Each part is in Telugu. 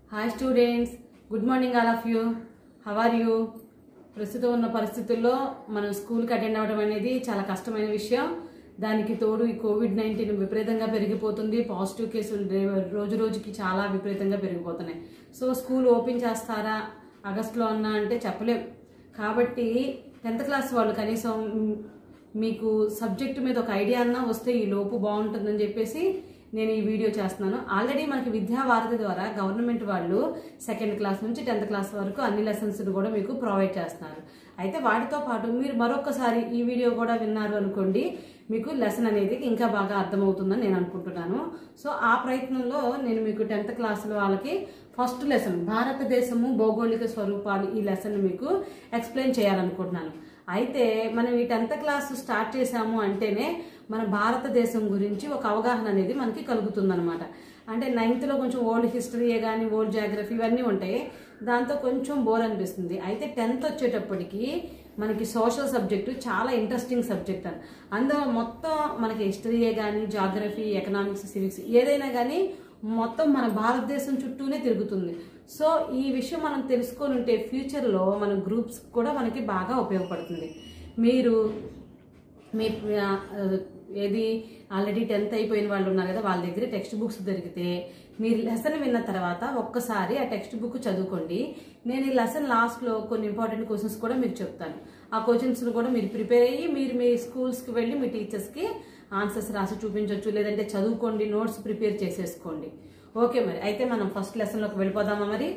Hi students good morning all of you how are you ప్రస్తుతం ఉన్న పరిస్థితుల్లో మనం స్కూల్కి అటెండ్ అవ్వడం అనేది చాలా కష్టమైన విషయం దానికి తోడు ఈ కోవిడ్ నైన్టీన్ విపరీతంగా పెరిగిపోతుంది పాజిటివ్ కేసులు డే- రోజు రోజుకి చాలా విపరీతంగా పెరిగిపోతున్నాయి సో స్కూల్ ఓపెన్ చేస్తారా ఆగస్టులో అన్నా అంటే చెప్పలేం కాబట్టి టెన్త్ క్లాస్ వాళ్ళు కనీసం మ్, మీకు సబ్జెక్ట్ మీద ఒక ఐడియా అన్నా వస్తే ఈ లోపు బాగుంటుందని చెప్పేసి నేను ఈ వీడియో చేస్తున్నాను ఆల్రెడీ మనకి విద్యా వారధి ద్వారా గవర్నమెంట్ వాళ్ళు సెకండ్ క్లాస్ నుంచి టెన్త్ క్లాస్ వరకు అన్ని లెసన్స్ కూడా మీకు ప్రొవైడ్ చేస్తున్నారు అయితే వాటితో పాటు మీరు మరొకసారి ఈ వీడియో కూడా విన్నారు అనుకోండి మీకు లెసన్ అనేది ఇంకా బాగా అర్థమవుతుందని నేను అనుకుంటున్నాను సో ఆ ప్రయత్నంలో నేను మీకు టెన్త్ క్లాసులో వాళ్ళకి ఫస్ట్ లెసన్ భారతదేశము భౌగోళిక స్వరూపాలు ఈ లెసన్ మీకు ఎక్స్ప్లెయిన్ చేయాలనుకుంటున్నాను అయితే మనం ఈ టెన్త్ క్లాస్ స్టార్ట్ చేసాము అంటేనే మన భారతదేశం గురించి ఒక అవగాహన అనేది మనకి కలుగుతుందన్నమాట అంటే నైన్త్లో కొంచెం ఓల్డ్ హిస్టరీయే కానీ ఓల్డ్ జాగ్రఫీ ఇవన్నీ ఉంటాయి దాంతో కొంచెం బోర్ అనిపిస్తుంది అయితే టెన్త్ వచ్చేటప్పటికి మనకి సోషల్ సబ్జెక్టు చాలా ఇంట్రెస్టింగ్ సబ్జెక్ట్ అని అందులో మొత్తం మనకి హిస్టరీయే కానీ జాగ్రఫీ ఎకనామిక్స్ సివిక్స్ ఏదైనా కానీ మొత్తం మన భారతదేశం చుట్టూనే తిరుగుతుంది సో ఈ విషయం మనం తెలుసుకొని ఉంటే ఫ్యూచర్లో మన గ్రూప్స్ కూడా మనకి బాగా ఉపయోగపడుతుంది మీరు మీ ఆ, ఏది ఆల్రెడీ టెన్త్ అయిపోయిన వాళ్ళు ఉన్నారు కదా వాళ్ళ దగ్గర టెక్స్ట్ బుక్స్ దొరికితే మీరు లెసన్ విన్న తర్వాత ఒక్కసారి ఆ టెక్స్ట్ బుక్ చదువుకోండి నేను ఈ లెసన్ లాస్ట్లో కొన్ని ఇంపార్టెంట్ క్వశ్చన్స్ కూడా మీకు చెప్తాను ఆ క్వశ్చన్స్ కూడా మీరు ప్రిపేర్ అయ్యి మీరు మీ స్కూల్స్కి వెళ్ళి మీ టీచర్స్కి ఆన్సర్స్ రాసి చూపించవచ్చు లేదంటే చదువుకోండి నోట్స్ ప్రిపేర్ చేసేసుకోండి ఓకే మరి అయితే మనం ఫస్ట్ లెసన్లోకి వెళ్ళిపోదామా మరి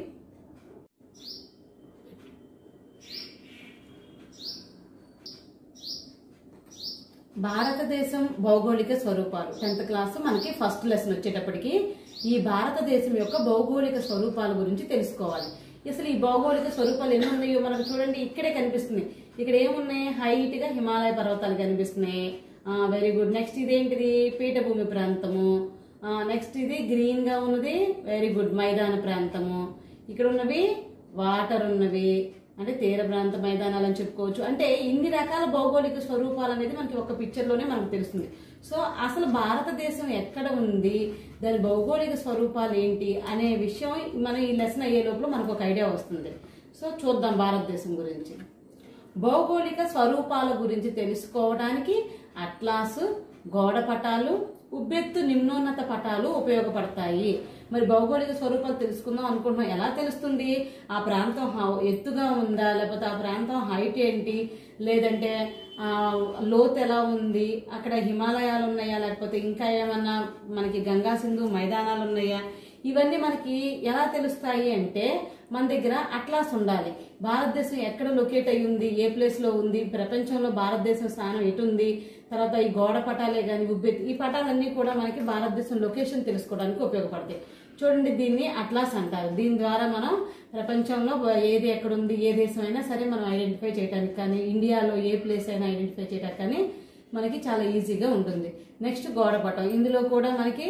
భారతదేశం భౌగోళిక స్వరూపాలు టెన్త్ క్లాస్ మనకి ఫస్ట్ లెసన్ వచ్చేటప్పటికి ఈ భారతదేశం యొక్క భౌగోళిక స్వరూపాల గురించి తెలుసుకోవాలి అసలు ఈ భౌగోళిక స్వరూపాలు ఎన్ని ఉన్నాయో మనకు చూడండి ఇక్కడే కనిపిస్తుంది ఇక్కడ ఏమున్నాయి హైట్ గా హిమాలయ పర్వతాలు కనిపిస్తున్నాయి వెరీ గుడ్ నెక్స్ట్ ఇదేంటిది పీఠభూమి ప్రాంతము నెక్స్ట్ ఇది గ్రీన్ గా ఉన్నది వెరీ గుడ్ మైదాన ప్రాంతము ఇక్కడ ఉన్నవి వాటర్ ఉన్నవి అంటే తీర ప్రాంత మైదానాలు అని చెప్పుకోవచ్చు అంటే ఇన్ని రకాల భౌగోళిక స్వరూపాలు అనేది మనకి ఒక పిక్చర్ లోనే మనకు తెలుస్తుంది సో అసలు భారతదేశం ఎక్కడ ఉంది దాని భౌగోళిక స్వరూపాలు ఏంటి అనే విషయం మనం ఈ లెసన్ అయ్యే లోపల మనకు ఒక ఐడియా వస్తుంది సో చూద్దాం భారతదేశం గురించి భౌగోళిక స్వరూపాల గురించి తెలుసుకోవడానికి అట్లాసు గోడ పటాలు ఉబ్బెత్తు నిమ్నోన్నత పటాలు ఉపయోగపడతాయి మరి భౌగోళిక స్వరూపాలు తెలుసుకుందాం అనుకుంటున్నాం ఎలా తెలుస్తుంది ఆ ప్రాంతం హా- ఎత్తుగా ఉందా లేకపోతే ఆ ప్రాంతం హైట్ ఏంటి లేదంటే ఆ, లోతు ఎలా ఉంది అక్కడ హిమాలయాలు ఉన్నాయా లేకపోతే ఇంకా ఏమన్నా మనకి గంగా సింధు మైదానాలు ఉన్నాయా ఇవన్నీ మనకి ఎలా తెలుస్తాయి అంటే మన దగ్గర అట్లాస్ ఉండాలి భారతదేశం ఎక్కడ లొకేట్ అయి ఉంది ఏ ప్లేస్ లో ఉంది ప్రపంచంలో భారతదేశం స్థానం ఎటు ఉంది తర్వాత ఈ గోడ పటాలే కానీ ఉబ్బెత్తి ఈ పటాలన్నీ కూడా మనకి భారతదేశం లొకేషన్ తెలుసుకోవడానికి ఉపయోగపడతాయి చూడండి దీన్ని అట్లాస్ అంటారు దీని ద్వారా మనం ప్రపంచంలో ఏది ఎక్కడ ఉంది ఏ దేశం అయినా సరే మనం ఐడెంటిఫై చేయడానికి కానీ ఇండియాలో ఏ ప్లేస్ అయినా ఐడెంటిఫై చేయడానికి కానీ మనకి చాలా ఈజీగా ఉంటుంది నెక్స్ట్ గోడపటం ఇందులో కూడా మనకి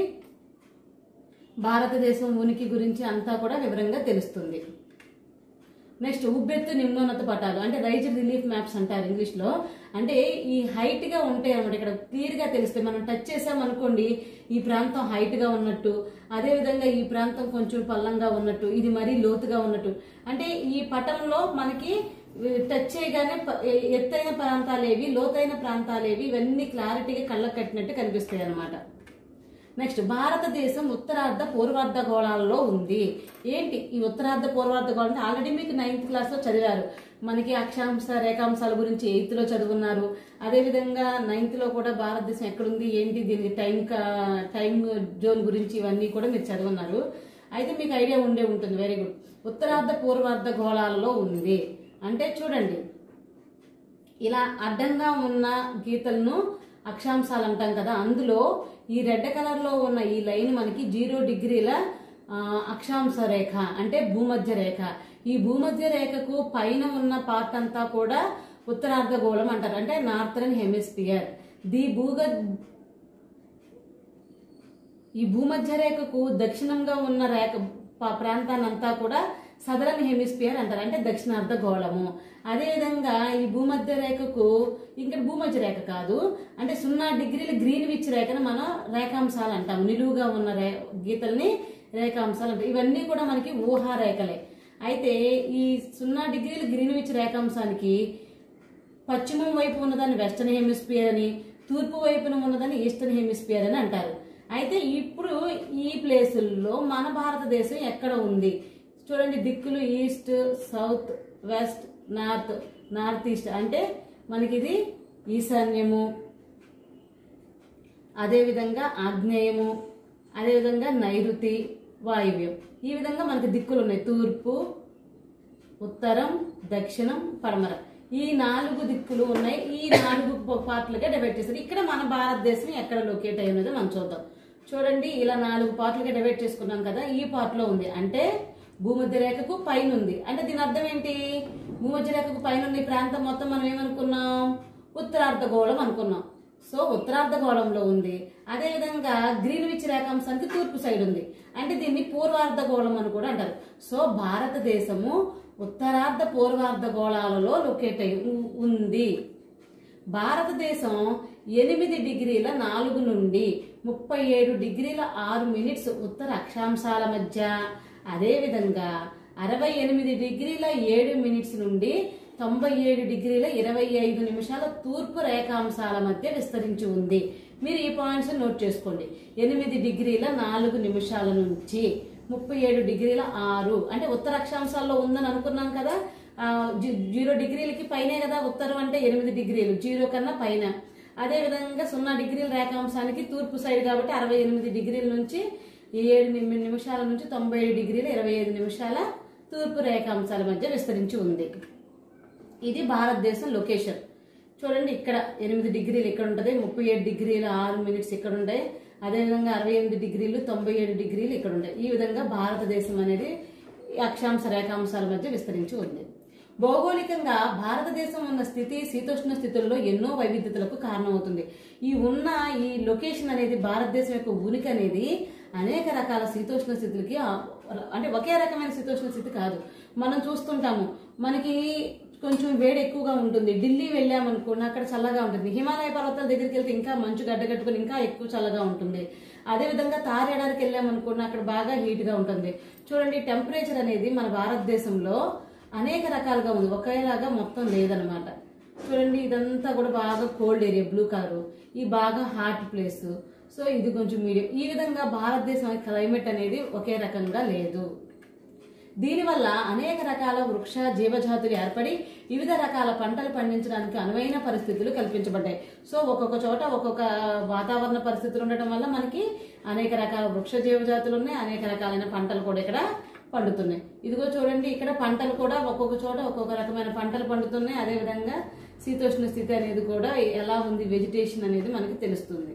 భారతదేశం ఉనికి గురించి అంతా కూడా వివరంగా తెలుస్తుంది నెక్స్ట్ ఉబ్బెత్తు నిమ్నోన్నత పటాలు అంటే రైజ్ రిలీఫ్ మ్యాప్స్ అంటారు ఇంగ్లీష్ లో అంటే ఈ హైట్ గా ఉంటాయి అన్నమాట ఇక్కడ క్లియర్ గా తెలుస్తాయి మనం టచ్ చేసాం అనుకోండి ఈ ప్రాంతం హైట్ గా ఉన్నట్టు అదే విధంగా ఈ ప్రాంతం కొంచెం పల్లంగా ఉన్నట్టు ఇది మరీ లోతుగా ఉన్నట్టు అంటే ఈ పటంలో మనకి టచ్ చేయగానే ప- ఎ- ఎత్తైన ప్రాంతాలేవి లోతైన ప్రాంతాలేవి ఇవన్నీ క్లారిటీగా కళ్ళకు కట్టినట్టు కనిపిస్తాయి అన్నమాట నెక్స్ట్ భారతదేశం ఉత్తరార్ధ పూర్వార్ధ గోళాలలో ఉంది ఏంటి ఈ ఉత్తరార్ధ పూర్వార్ధ గోళం అంటే ఆల్రెడీ మీకు నైన్త్ క్లాస్ లో చదివారు మనకి అక్షాంశ రేఖాంశాల గురించి ఎయిత్ లో చదువున్నారు అదేవిధంగా నైన్త్ లో కూడా భారతదేశం ఎక్కడుంది ఏంటి దీనికి టైం కా- టైం జోన్ గురించి ఇవన్నీ కూడా మీరు చదువున్నారు అయితే మీకు ఐడియా ఉండే ఉంటుంది వెరీ గుడ్ ఉత్తరార్ధ పూర్వార్ధ గోళాలలో ఉంది అంటే చూడండి ఇలా అడ్డంగా ఉన్న గీతలను అక్షాంశాలు అంటాం కదా అందులో ఈ రెడ్ కలర్ లో ఉన్న ఈ లైన్ మనకి జీరో డిగ్రీల ఆ, అక్షాంశ రేఖ అంటే భూమధ్య రేఖ ఈ భూమధ్య రేఖకు పైన ఉన్న పార్ట్ అంతా కూడా ఉత్తరార్ధగోళం అంటారు అంటే నార్థరన్ హెమిస్ఫియర్ ది భూగ ఈ భూమధ్య రేఖకు దక్షిణంగా ఉన్న రేఖ ప- ప్రాంతాన్నంతా కూడా సదరన్ హెమిస్ఫియర్ అంటారు అంటే దక్షిణార్ధ గోళము అదేవిధంగా ఈ భూమధ్య రేఖకు ఇంకా భూమధ్య రేఖ కాదు అంటే సున్నా డిగ్రీల గ్రీన్ విచ్ రేఖను మనం రేఖాంశాలు అంటాం నిలువుగా ఉన్న రే గీతల్ని రేఖాంశాలు ఉంటాయి ఇవన్నీ కూడా మనకి ఊహా రేఖలే అయితే ఈ సున్నా డిగ్రీల గ్రీన్విచ్ రేఖాంశానికి పశ్చిమం వైపు ఉన్నదాన్ని వెస్టర్న్ హెమిస్ఫియర్ అని తూర్పు వైపున ఉన్నదాన్ని ఈస్టర్న్ హెమిస్ఫియర్ అని అంటారు అయితే ఇప్పుడు ఈ ప్లేసుల్లో మన భారతదేశం ఎక్కడ ఉంది చూడండి దిక్కులు east south west north north east అంటే మనకి ఇది ఈశాన్యము అదేవిధంగా ఆగ్నేయము అదేవిధంగా నైరుతి వాయువ్యం ఈ విధంగా మనకి దిక్కులు ఉన్నాయి తూర్పు ఉత్తరం దక్షిణం పడమర ఈ నాలుగు దిక్కులు ఉన్నాయి ఈ నాలుగు ప- పార్ట్లుగా డివైడ్ చేశారు ఇక్కడ మన భారతదేశం ఎక్కడ లొకేట్ అయి ఉన్నదో మనం చూద్దాం చూడండి ఇలా నాలుగు పార్ట్లుగా డివైడ్ చేసుకున్నాం కదా ఈ part లో ఉంది అంటే భూమధ్య రేఖకు పైన ఉంది అంటే దీని అర్థం ఏంటి భూమధ్య రేఖకు పైన ఉన్న ఈ ప్రాంతం మొత్తం మనం ఏమనుకున్నాం ఉత్తరార్ధగోళం అనుకున్నాం సో ఉత్తరార్ధగోళంలో ఉంది అదేవిధంగా గ్రీన్విచ్ రేఖాంశానికి తూర్పు సైడ్ ఉంది అంటే దీన్ని పూర్వార్ధగోళం అని కూడా అంటారు సో భారతదేశము ఉత్తరార్ధ పూర్వార్ధగోళాలలో లొకేట్ అయి ఉ- ఉంది భారతదేశం ఎనిమిది డిగ్రీల నాలుగు నుండి ముప్పై ఏడు డిగ్రీల ఆరు మినిట్స్ ఉత్తర అక్షాంశాల మధ్య అదేవిధంగా అరవై ఎనిమిది డిగ్రీల ఏడు మినిట్స్ నుండి తొంభై ఏడు డిగ్రీల ఇరవై ఐదు నిమిషాల తూర్పు రేఖాంశాల మధ్య విస్తరించి ఉంది మీరు ఈ పాయింట్స్ నోట్ చేసుకోండి ఎనిమిది డిగ్రీల నాలుగు నిమిషాల నుంచి ముప్పై ఏడు డిగ్రీల ఆరు అంటే ఉత్తర అక్షాంశాల్లో ఉందని అనుకున్నాం కదా ఆ, జీ- జీరో డిగ్రీలకి పైనే కదా ఉత్తరం అంటే ఎనిమిది డిగ్రీలు జీరో కన్నా పైన అదే విధంగా సున్నా డిగ్రీల రేఖాంశానికి తూర్పు సైడ్ కాబట్టి అరవై ఎనిమిది డిగ్రీల నుంచి ఏడు నిమి- నిమిషాల నుంచి తొంభై ఏడు డిగ్రీల ఇరవై ఐదు నిమిషాల తూర్పు రేఖాంశాల మధ్య విస్తరించి ఉంది ఇది భారతదేశం లొకేషన్ చూడండి ఇక్కడ ఎనిమిది డిగ్రీలు ఇక్కడ ఉంటుంది ముప్పై ఏడు డిగ్రీలు ఆరు మినిట్స్ ఇక్కడ ఉంటాయి అదేవిధంగా అరవై ఎనిమిది డిగ్రీలు తొంభై ఏడు డిగ్రీలు ఇక్కడ ఉంటాయి ఈ విధంగా భారతదేశం అనేది ఈ అక్షాంశ రేఖాంశాల మధ్య విస్తరించి ఉంది భౌగోళికంగా భారతదేశం ఉన్న స్థితి శీతోష్ణ స్థితుల్లో ఎన్నో వైవిధ్యతలకు కారణమవుతుంది ఈ ఉన్న ఈ లొకేషన్ అనేది భారతదేశం యొక్క ఉనికి అనేది అనేక రకాల శీతోష్ణ స్థితులకి ఆ, అంటే ఒకే రకమైన శీతోష్ణ స్థితి కాదు మనం చూస్తుంటాము మనకి కొంచెం వేడి ఎక్కువగా ఉంటుంది ఢిల్లీ వెళ్ళామనుకోండి అక్కడ చల్లగా ఉంటుంది హిమాలయ పర్వతాల దగ్గరికి వెళ్తే ఇంకా మంచు గడ్డగట్టుకుని ఇంకా ఎక్కువ చల్లగా ఉంటుంది అదేవిధంగా తారేడానికి వెళ్ళామనుకోండి అక్కడ బాగా హీట్గా ఉంటుంది చూడండి టెంపరేచర్ అనేది మన భారతదేశంలో అనేక రకాలుగా ఉంది ఒకేలాగా మొత్తం లేదనమాట చూడండి ఇదంతా కూడా బాగా కోల్డ్ ఏరియా బ్లూ కలర్ ఈ బాగా హాట్ ప్లేస్ సో ఇది కొంచెం మీడియం ఈ విధంగా భారతదేశం క్లైమేట్ అనేది ఒకే రకంగా లేదు దీనివల్ల అనేక రకాల వృక్ష జీవజాతులు ఏర్పడి వివిధ రకాల పంటలు పండించడానికి అనువైన పరిస్థితులు కల్పించబడ్డాయి సో ఒక్కొక్క చోట ఒక్కొక్క వాతావరణ పరిస్థితులు ఉండటం వల్ల మనకి అనేక రకాల వృక్ష జీవజాతులు ఉన్నాయి అనేక రకాలైన పంటలు కూడా ఇక్కడ పండుతున్నాయి ఇదిగో చూడండి ఇక్కడ పంటలు కూడా ఒక్కొక్క చోట ఒక్కొక్క రకమైన పంటలు పండుతున్నాయి అదేవిధంగా శీతోష్ణ స్థితి అనేది కూడా ఎలా ఉంది వెజిటేషన్ అనేది మనకి తెలుస్తుంది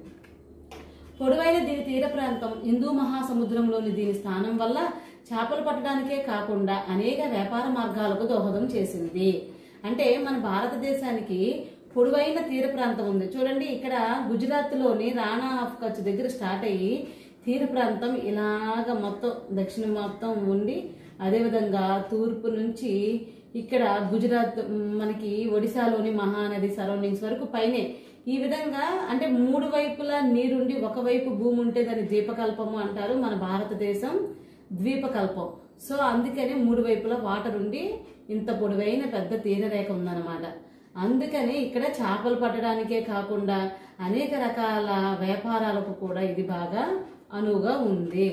పొడవైన దీని తీర ప్రాంతం హిందూ మహాసముద్రంలోని దీని స్థానం వల్ల చేపలు పట్టడానికే కాకుండా అనేక వ్యాపార మార్గాలకు దోహదం చేసింది అంటే మన భారతదేశానికి పొడవైన తీర ప్రాంతం ఉంది చూడండి ఇక్కడ గుజరాత్లోని రాణా ఆఫ్ కచ్ దగ్గర స్టార్ట్ అయ్యి తీర ప్రాంతం ఇలాగ మొత్తం దక్షిణం మొత్తం ఉండి అదేవిధంగా తూర్పు నుంచి ఇక్కడ గుజరాత్ మ్, మనకి ఒడిశాలోని మహానది సరౌండింగ్స్ వరకు పైనే ఈ విధంగా అంటే మూడు వైపులా నీరుండి ఒకవైపు భూమి ఉంటే దాన్ని ద్వీపకల్పము అంటారు మన భారతదేశం ద్వీపకల్పం సో అందుకని మూడు వైపులా వాటర్ ఉండి ఇంత పొడవైన పెద్ద తీరరేఖ ఉందన్నమాట అందుకని ఇక్కడ చేపలు పట్టడానికే కాకుండా అనేక రకాల వ్యాపారాలకు కూడా ఇది బాగా అనువుగా ఉంది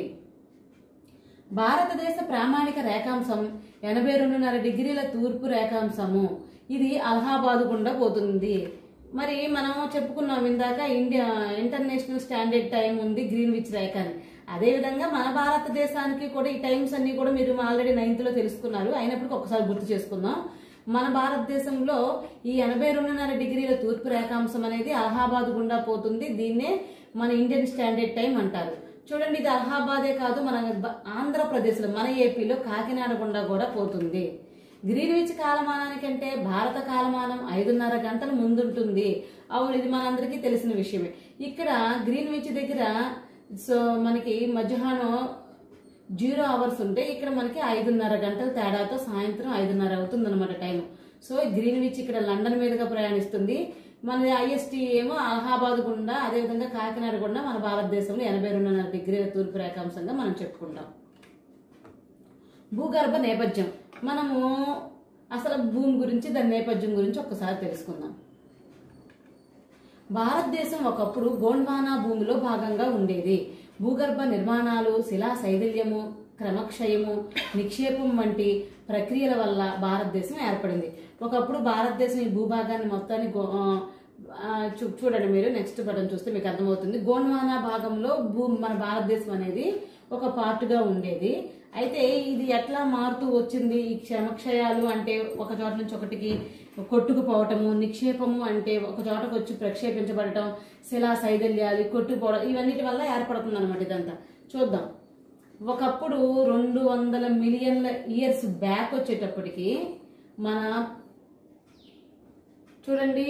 భారతదేశ ప్రామాణిక రేఖాంశం ఎనభై రెండున్నర డిగ్రీల తూర్పు రేఖాంశము ఇది అలహాబాద్ గుండా పోతుంది మరి మనం చెప్పుకున్నాం ఇందాక ఇండియా ఇంటర్నేషనల్ స్టాండర్డ్ టైం ఉంది గ్రీన్విచ్ రేఖ అని అదేవిధంగా మన భారతదేశానికి కూడా ఈ టైమ్స్ అన్ని కూడా మీరు ఆల్రెడీ నైన్త్లో తెలుసుకున్నారు అయినప్పటికీ ఒకసారి గుర్తు చేసుకుందాం మన భారతదేశంలో ఈ ఎనభై రెండున్నర డిగ్రీల తూర్పు రేఖాంశం అనేది అలహాబాద్ గుండా పోతుంది దీన్నే మన ఇండియన్ స్టాండర్డ్ టైం అంటారు చూడండి ఇది అలహాబాదే కాదు మన బ- ఆంధ్రప్రదేశ్లో మన ఏపీలో కాకినాడ గుండా కూడా పోతుంది గ్రీన్విచ్ కాలమానానికంటే భారత కాలమానం ఐదున్నర గంటల ముందుంటుంది అవును ఇది మనందరికీ తెలిసిన విషయమే ఇక్కడ గ్రీన్విచ్ దగ్గర సో మనకి మధ్యాహ్నం జీరో అవర్స్ ఉంటే ఇక్కడ మనకి ఐదున్నర గంటల తేడాతో సాయంత్రం ఐదున్నర అవుతుంది అనమాట టైం సో గ్రీన్విచ్ ఇక్కడ లండన్ మీదుగా ప్రయాణిస్తుంది మన ఐఎస్టీ ఏమో అలహాబాద్ గుండా అదేవిధంగా కాకినాడ గుండా మన భారతదేశంలో ఎనభై రెండున్నర డిగ్రీల తూర్పు రేఖాంశంగా మనం చెప్పుకుంటాం భూగర్భ నేపథ్యం మనము అసలు భూమి గురించి దాని నేపథ్యం గురించి ఒక్కసారి తెలుసుకుందాం భారతదేశం ఒకప్పుడు గోండ్వానా భూమిలో భాగంగా ఉండేది భూగర్భ నిర్మాణాలు శిలా శైథిల్యము క్రమక్షయము నిక్షేపం వంటి ప్రక్రియల వల్ల భారతదేశం ఏర్పడింది ఒకప్పుడు భారతదేశం ఈ భూభాగాన్ని మొత్తాన్ని గో- ఆ, ఆ, చూ- చూడండి మీరు నెక్స్ట్ బటన్ చూస్తే మీకు అర్థమవుతుంది గోండ్వానా భాగంలో భూ మన భారతదేశం అనేది ఒక పార్ట్గా ఉండేది అయితే ఇది ఎట్లా మారుతూ వచ్చింది ఈ క్షమక్షయాలు అంటే ఒక చోట నుంచి ఒకటికి కొట్టుకుపోవటము నిక్షేపము అంటే ఒక చోటకు వచ్చి ప్రక్షేపించబడటం శిలా శైథల్యాలు కొట్టుకుపోవడం ఇవన్నిటి వల్ల ఏర్పడుతుంది అనమాట ఇదంతా చూద్దాం ఒకప్పుడు రెండు వందల మిలియన్ల ఇయర్స్ బ్యాక్ వచ్చేటప్పటికి మన చూడండి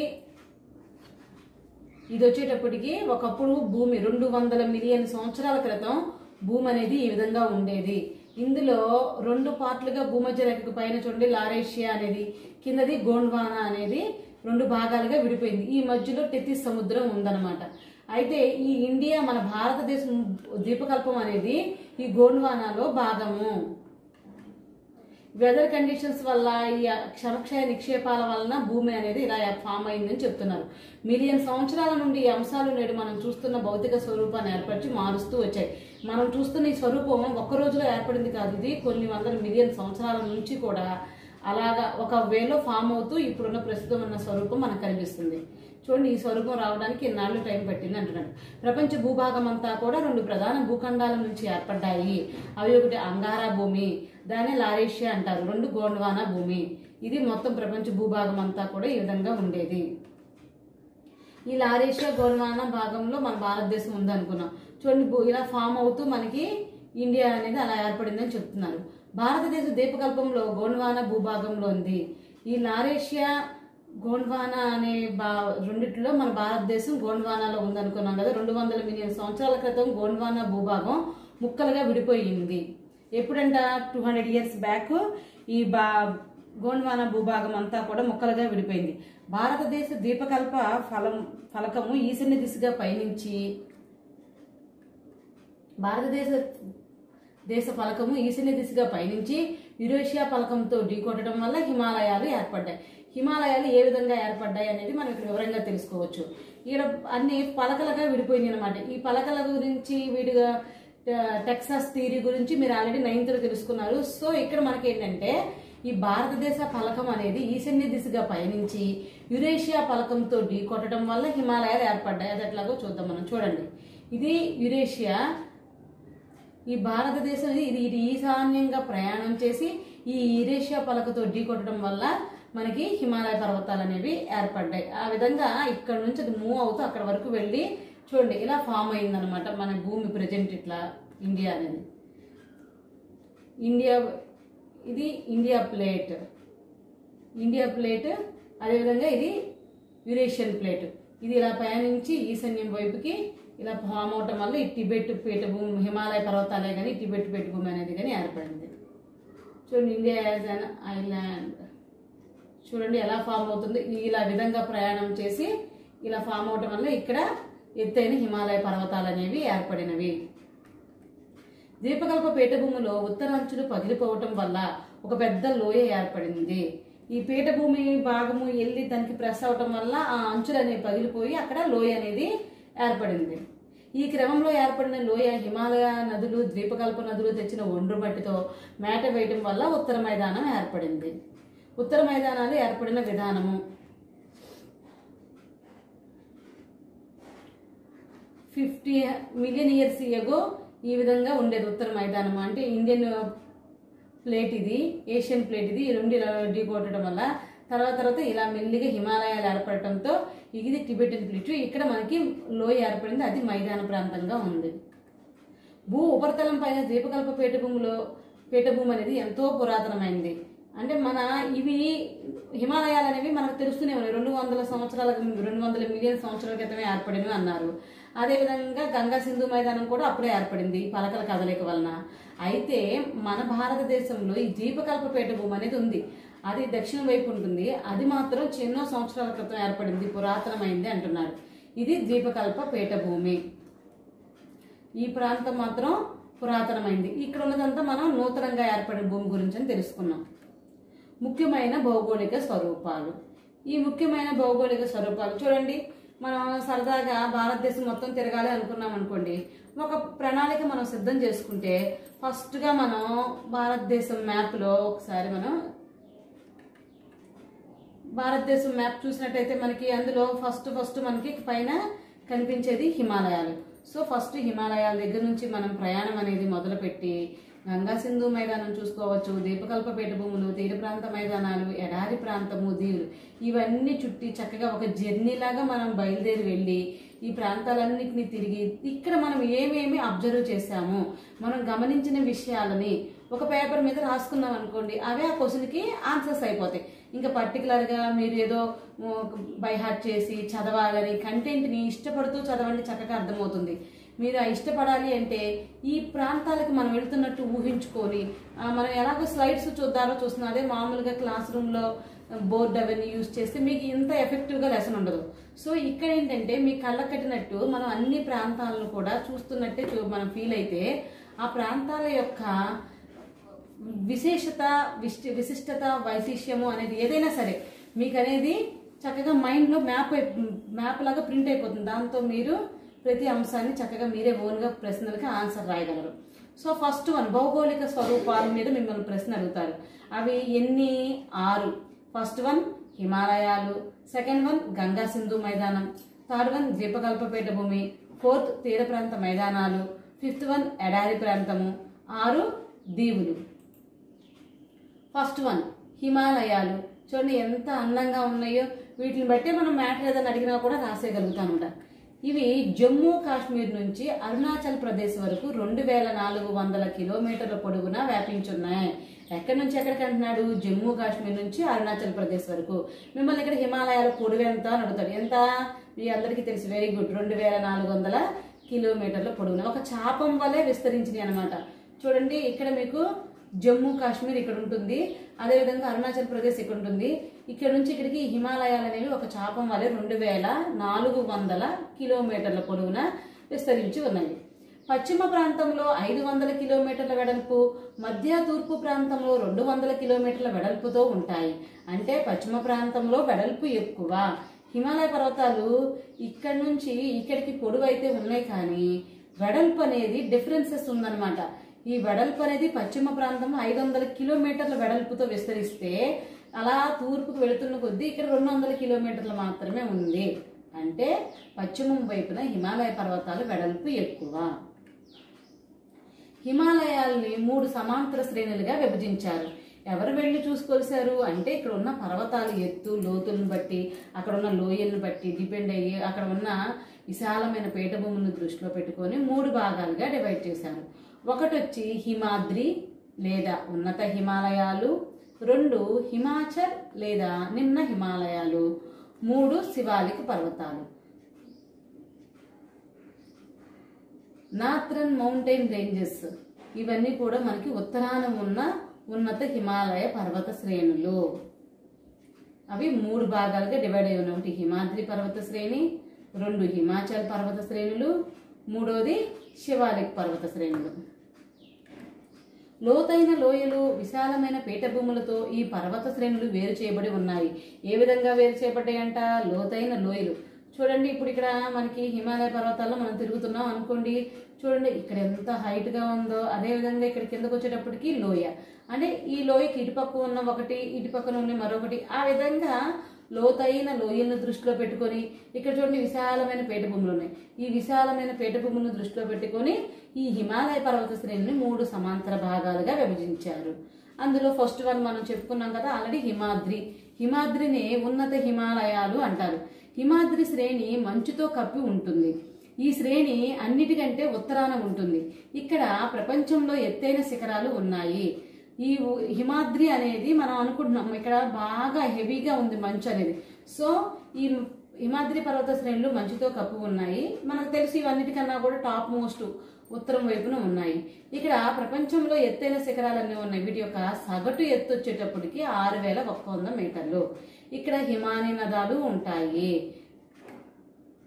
ఇది వచ్చేటప్పటికి ఒకప్పుడు భూమి రెండు వందల మిలియన్ సంవత్సరాల క్రితం భూమి అనేది ఈ విధంగా ఉండేది ఇందులో రెండు పార్ట్లుగా భూమధ్య రేఖకు పైన చూడండి లారేషియా అనేది కిందది గోండ్వానా అనేది రెండు భాగాలుగా విడిపోయింది ఈ మధ్యలో టెతిస్ సముద్రం ఉందన్నమాట అయితే ఈ ఇండియా మన భారతదేశం ద్వీపకల్పం అనేది ఈ గోండ్వానాలో భాగము వెదర్ కండిషన్స్ వల్ల ఈ క్షమక్షయ నిక్షేపాల వలన భూమి అనేది ఇలా ఫామ్ అయిందని చెప్తున్నారు మిలియన్ సంవత్సరాల నుండి ఈ అంశాలు నేడు మనం చూస్తున్న భౌతిక స్వరూపాన్ని ఏర్పరిచి మారుస్తూ వచ్చాయి మనం చూస్తున్న ఈ స్వరూపం ఒక్క రోజులో ఏర్పడింది కాదు ఇది కొన్ని వందల మిలియన్ సంవత్సరాల నుంచి కూడా అలాగా ఒక వేలో ఫామ్ అవుతూ ఇప్పుడున్న ప్రస్తుతం ఉన్న స్వరూపం మనకు కనిపిస్తుంది చూడండి ఈ స్వరూపం రావడానికి ఎన్నాళ్ళు టైం పట్టింది అంటున్నాడు ప్రపంచ భూభాగం అంతా కూడా రెండు ప్రధాన భూఖండాల నుంచి ఏర్పడ్డాయి అవి ఒకటి అంగారా భూమి దాన్ని లారేషియా అంటారు రెండు గోండ్వానా భూమి ఇది మొత్తం ప్రపంచ భూభాగం అంతా కూడా ఈ విధంగా ఉండేది ఈ లారేషియా గోండ్వానా భాగంలో మన భారతదేశం ఉందనుకున్నాం చూడండి భూ- ఇలా ఫామ్ అవుతూ మనకి ఇండియా అనేది అలా ఏర్పడిందని చెప్తున్నారు భారతదేశ ద్వీపకల్పంలో గోండ్వానా భూభాగంలో ఉంది ఈ లారేషియా గోండ్వానా అనే బా రెండిట్లో మన భారతదేశం గోండ్వానాలో ఉందనుకున్నాం కదా రెండు వందల మిలియన్ సంవత్సరాల క్రితం గోండ్వానా భూభాగం ముక్కలుగా విడిపోయింది ఎప్పుడంట టూ హండ్రెడ్ ఇయర్స్ బ్యాక్ ఈ బా గోండ్వానా భూభాగం అంతా కూడా ముక్కలుగా విడిపోయింది భారతదేశ ద్వీపకల్ప ఫలం ఫలకము ఈశాన్య దిశగా పయనించి భారతదేశ దేశ ఫలకము ఈశాన్య దిశగా పయనించి యురేషియా ఫలకంతో ఢీకొట్టడం వల్ల హిమాలయాలు ఏర్పడ్డాయి హిమాలయాలు ఏ విధంగా ఏర్పడ్డాయి అనేది మనం ఇక్కడ వివరంగా తెలుసుకోవచ్చు ఇక్కడ అన్ని పలకలుగా విడిపోయింది అనమాట ఈ పలకల గురించి వీడిగా టెక్సాస్ థీరీ గురించి మీరు ఆల్రెడీ నైన్త్లో తెలుసుకున్నారు సో ఇక్కడ మనకి ఏంటంటే ఈ భారతదేశ ఫలకం అనేది ఈశాన్య దిశగా పయనించి యురేషియా ఫలకంతో ఢీకొట్టడం వల్ల హిమాలయాలు ఏర్పడ్డాయి అది ఎట్లాగో చూద్దాం మనం చూడండి ఇది యురేషియా ఈ భారతదేశం ఇది ఇది ఇటు ఈశాన్యంగా ప్రయాణం చేసి ఈ యురేషియా పలకతో ఢీకొట్టడం వల్ల మనకి హిమాలయ పర్వతాలు అనేవి ఏర్పడ్డాయి ఆ విధంగా ఇక్కడ నుంచి అది మూవ్ అవుతూ అక్కడ వరకు వెళ్ళి చూడండి ఇలా ఫామ్ అయిందనమాట మన భూమి ప్రజెంట్ ఇట్లా ఇండియా అనేది ఇండియా ఇది ఇండియా ప్లేట్ ఇండియా ప్లేట్ అదేవిధంగా ఇది యురేషియన్ ప్లేట్ ఇది ఇలా పయనించి ఈశాన్యం వైపుకి ఇలా ఫామ్ అవటం వల్ల ఈ టిబెట్ పీఠభూమి హిమాలయ పర్వతాలే కానీ టిబెట్ పీఠభూమి అనేది కానీ ఏర్పడింది చూడండి ఇండియా యాజ్ అన్ ఐలాండ్ చూడండి ఎలా ఫామ్ అవుతుంది ఇలా విధంగా ప్రయాణం చేసి ఇలా ఫామ్ అవటం వల్ల ఇక్కడ ఎత్తైన హిమాలయ పర్వతాలు అనేవి ఏర్పడినవి ద్వీపకల్ప పీఠభూమిలో ఉత్తరాంచులు పగిలిపోవటం వల్ల ఒక పెద్ద లోయ ఏర్పడింది ఈ పీఠభూమి భాగము వెళ్ళి దానికి ప్రెస్ అవటం వల్ల ఆ అంచులు అనేవి పగిలిపోయి అక్కడ లోయ అనేది ఏర్పడింది ఈ క్రమంలో ఏర్పడిన లోయ హిమాలయ నదులు ద్వీపకల్ప నదులు తెచ్చిన ఒండ్రు మట్టితో మేట వేయటం వల్ల ఉత్తర మైదానం ఏర్పడింది ఉత్తర మైదానాలు ఏర్పడిన విధానము ఫిఫ్టీ మిలియన్ ఇయర్స్ ఎగో ఈ విధంగా ఉండేది ఉత్తర మైదానం అంటే ఇండియన్ ప్లేట్ ఇది ఏషియన్ ప్లేట్ ఇది ఈ రెండు ఇలా ఢీకొట్టడం వల్ల తర్వాత తర్వాత ఇలా మెల్లిగా హిమాలయాలు ఏర్పడటంతో ఇది టిబెటన్ ప్లేట్ ఇక్కడ మనకి లోయ ఏర్పడింది అది మైదాన ప్రాంతంగా ఉంది భూ ఉపరితలం పైన ద్వీపకల్ప పీఠభూమిలో పీఠభూమి అనేది ఎంతో పురాతనమైంది అంటే మన ఇవి హిమాలయాలు అనేవి మనకు తెలుస్తూనే ఉన్నాయి రెండు వందల సంవత్సరాల రెండు వందల మిలియన్ సంవత్సరాల క్రితమే ఏర్పడినవి అన్నారు అదేవిధంగా గంగా సింధు మైదానం కూడా అప్పుడే ఏర్పడింది ఈ పలకల కదలిక వలన అయితే మన భారతదేశంలో ఈ ద్వీపకల్ప పీఠభూమి అనేది ఉంది అది దక్షిణం వైపు ఉంటుంది అది మాత్రం ఎన్నో సంవత్సరాల క్రితం ఏర్పడింది పురాతనమైంది అంటున్నారు ఇది ద్వీపకల్ప పీఠభూమి ఈ ప్రాంతం మాత్రం పురాతనమైంది ఇక్కడ ఉన్నదంతా మనం నూతనంగా ఏర్పడిన భూమి గురించి అని తెలుసుకున్నాం ముఖ్యమైన భౌగోళిక స్వరూపాలు ఈ ముఖ్యమైన భౌగోళిక స్వరూపాలు చూడండి మనం సరదాగా భారతదేశం మొత్తం తిరగాలి అనుకున్నాం అనుకోండి ఒక ప్రణాళిక మనం సిద్ధం చేసుకుంటే ఫస్ట్గా మనం భారతదేశం మ్యాప్లో ఒకసారి మనం భారతదేశం మ్యాప్ చూసినట్టయితే మనకి అందులో ఫస్ట్ ఫస్ట్ మనకి పైన కనిపించేది హిమాలయాలు సో ఫస్ట్ హిమాలయాల దగ్గర నుంచి మనం ప్రయాణం అనేది మొదలుపెట్టి గంగా సింధు మైదానం చూసుకోవచ్చు దీపకల్పపేట భూములు తీర ప్రాంత మైదానాలు ఎడారి ప్రాంతము దీవులు ఇవన్నీ చుట్టి చక్కగా ఒక జర్నీ లాగా మనం బయలుదేరి వెళ్ళి ఈ ప్రాంతాలన్నింటినీ తిరిగి ఇక్కడ మనం ఏమేమి అబ్జర్వ్ చేశాము మనం గమనించిన విషయాలని ఒక పేపర్ మీద రాసుకున్నాం అనుకోండి అవే ఆ క్వశ్చన్కి ఆన్సర్స్ అయిపోతాయి ఇంకా పర్టికులర్గా మీరు ఏదో బై హార్ట్ చేసి చదవాలని కంటెంట్ని ఇష్టపడుతూ చదవండి చక్కగా అర్థమవుతుంది మీరు ఆ ఇష్టపడాలి అంటే ఈ ప్రాంతాలకు మనం వెళ్తున్నట్టు ఊహించుకొని ఆ, మనం ఎలాగో స్లైడ్స్ చూద్దారో చూస్తున్నా అదే మామూలుగా క్లాస్ రూమ్లో బోర్డ్ అవన్నీ యూజ్ చేస్తే మీకు ఇంత ఎఫెక్టివ్గా లెసన్ ఉండదు సో ఇక్కడ ఏంటంటే మీ కళ్ళ కట్టినట్టు మనం అన్ని ప్రాంతాలను కూడా చూస్తున్నట్టే చూ మనం ఫీల్ అయితే ఆ ప్రాంతాల యొక్క విశేషత విశి విశిష్టత వైశిష్యము అనేది ఏదైనా సరే మీకు అనేది చక్కగా మైండ్లో మ్యాప్ మ్యాప్ లాగా ప్రింట్ అయిపోతుంది దాంతో మీరు ప్రతి అంశాన్ని చక్కగా మీరే ఓన్గా ప్రశ్నలకి ఆన్సర్ రాయగలరు సో ఫస్ట్ వన్ భౌగోళిక స్వరూపాల మీద మిమ్మల్ని ప్రశ్న అడుగుతారు అవి ఎన్ని ఆరు ఫస్ట్ వన్ హిమాలయాలు సెకండ్ వన్ గంగా సింధు మైదానం థర్డ్ వన్ ద్వీపకల్పపేట భూమి ఫోర్త్ తీర ప్రాంత మైదానాలు ఫిఫ్త్ వన్ ఎడారి ప్రాంతము ఆరు దీవులు ఫస్ట్ వన్ హిమాలయాలు చూడండి ఎంత అందంగా ఉన్నాయో వీటిని బట్టి మనం మ్యాటర్ ఏదైనా అడిగినా కూడా రాసేయగలుగుతామట ఇవి జమ్మూ కాశ్మీర్ నుంచి అరుణాచల్ ప్రదేశ్ వరకు రెండు వేల నాలుగు వందల కిలోమీటర్ల పొడవునా వ్యాపించున్నాయి ఎక్కడి నుంచి ఎక్కడికి అంటున్నాడు జమ్మూ కాశ్మీర్ నుంచి అరుణాచల్ ప్రదేశ్ వరకు మిమ్మల్ని ఇక్కడ హిమాలయాల పొడవు ఎంత అని అడుగుతాడు ఎంత మీ అందరికీ తెలుసు వెరీ గుడ్ రెండు వేల నాలుగు వందల కిలోమీటర్ల పొడవున ఒక చాపం వలె విస్తరించినాయి అనమాట చూడండి ఇక్కడ మీకు జమ్మూ కాశ్మీర్ ఇక్కడ ఉంటుంది అదేవిధంగా అరుణాచల్ ప్రదేశ్ ఇక్కడ ఉంటుంది ఇక్కడ నుంచి ఇక్కడికి హిమాలయాలు అనేవి ఒక చాపం వలె రెండు వేల నాలుగు వందల కిలోమీటర్ల పొడవున విస్తరించి ఉన్నాయి పశ్చిమ ప్రాంతంలో ఐదు వందల కిలోమీటర్ల వెడల్పు మధ్య తూర్పు ప్రాంతంలో రెండు వందల కిలోమీటర్ల వెడల్పుతో ఉంటాయి అంటే పశ్చిమ ప్రాంతంలో వెడల్పు ఎక్కువ హిమాలయ పర్వతాలు ఇక్కడ నుంచి ఇక్కడికి పొడవు అయితే ఉన్నాయి కానీ వెడల్పు అనేది డిఫరెన్సెస్ ఉందన్నమాట ఈ వెడల్పు అనేది పశ్చిమ ప్రాంతం ఐదు వందల కిలోమీటర్ల వెడల్పుతో విస్తరిస్తే అలా తూర్పుకు వెళుతున్న కొద్దీ ఇక్కడ రెండు వందల కిలోమీటర్లు మాత్రమే ఉంది అంటే పశ్చిమం వైపున హిమాలయ పర్వతాలు వెడల్పు ఎక్కువ హిమాలయాల్ని మూడు సమాంతర శ్రేణులుగా విభజించారు ఎవరు వెళ్ళి చూసుకొలిశారు అంటే ఇక్కడ ఉన్న పర్వతాలు ఎత్తు లోతులను బట్టి అక్కడ ఉన్న లోయలను బట్టి డిపెండ్ అయ్యి అక్కడ ఉన్న విశాలమైన పీఠభూములను దృష్టిలో పెట్టుకొని మూడు భాగాలుగా డివైడ్ చేశారు ఒకటి వచ్చి హిమాద్రి లేదా ఉన్నత హిమాలయాలు రెండు హిమాచల్ లేదా నిమ్న హిమాలయాలు మూడు శివాలిక పర్వతాలు నార్థరన్ మౌంటైన్ రేంజెస్ ఇవన్నీ కూడా మనకి ఉత్తరాన ఉన్న ఉన్నత హిమాలయ పర్వత శ్రేణులు అవి మూడు భాగాలుగా డివైడ్ అయి ఉన్నాయి ఒకటి హిమాద్రి పర్వత శ్రేణి రెండు హిమాచల్ పర్వత శ్రేణులు మూడోది శివాలిక్ పర్వత శ్రేణులు లోతైన లోయలు విశాలమైన పీఠభూములతో ఈ పర్వత శ్రేణులు వేరు చేయబడి ఉన్నాయి ఏ విధంగా వేరు చేయబడ్డాయంట లోతైన లోయలు చూడండి ఇప్పుడు ఇక్కడ మనకి హిమాలయ పర్వతాల్లో మనం తిరుగుతున్నాం అనుకోండి చూడండి ఇక్కడ ఎంత height గా ఉందో అదే విధంగా ఇక్కడ కిందకు వచ్చేటప్పటికి లోయ అంటే ఈ లోయకి ఇటుపక్క ఉన్న ఒకటి ఇటు పక్కన ఉన్న మరొకటి ఆ విధంగా లోతైన లోయలను దృష్టిలో పెట్టుకొని ఇక్కడ చూడండి విశాలమైన పీఠభూములు ఉన్నాయి ఈ విశాలమైన పీఠభూములను దృష్టిలో పెట్టుకొని ఈ హిమాలయ పర్వత శ్రేణిని మూడు సమాంతర భాగాలుగా విభజించారు అందులో ఫస్ట్ వన్ మనం చెప్పుకున్నాం కదా ఆల్రెడీ హిమాద్రి హిమాద్రిని ఉన్నత హిమాలయాలు అంటారు హిమాద్రి శ్రేణి మంచుతో కప్పి ఉంటుంది ఈ శ్రేణి అన్నిటికంటే ఉత్తరాన ఉంటుంది ఇక్కడ ప్రపంచంలో ఎత్తైన శిఖరాలు ఉన్నాయి ఈ ఉ- హిమాద్రి అనేది మనం అనుకుంటున్నాం ఇక్కడ బాగా హెవీగా ఉంది మంచు అనేది సో ఈ హిమాద్రి పర్వత శ్రేణులు మంచుతో కప్పు ఉన్నాయి మనకు తెలిసి ఇవన్నిటికన్నా కూడా టాప్ మోస్ట్ ఉత్తరం వైపున ఉన్నాయి ఇక్కడ ప్రపంచంలో ఎత్తైన శిఖరాలన్నీ ఉన్నాయి వీటి యొక్క సగటు ఎత్తు వచ్చేటప్పటికి ఆరు వేల ఒక్క వంద మీటర్లు ఇక్కడ హిమాని నదాలు ఉంటాయి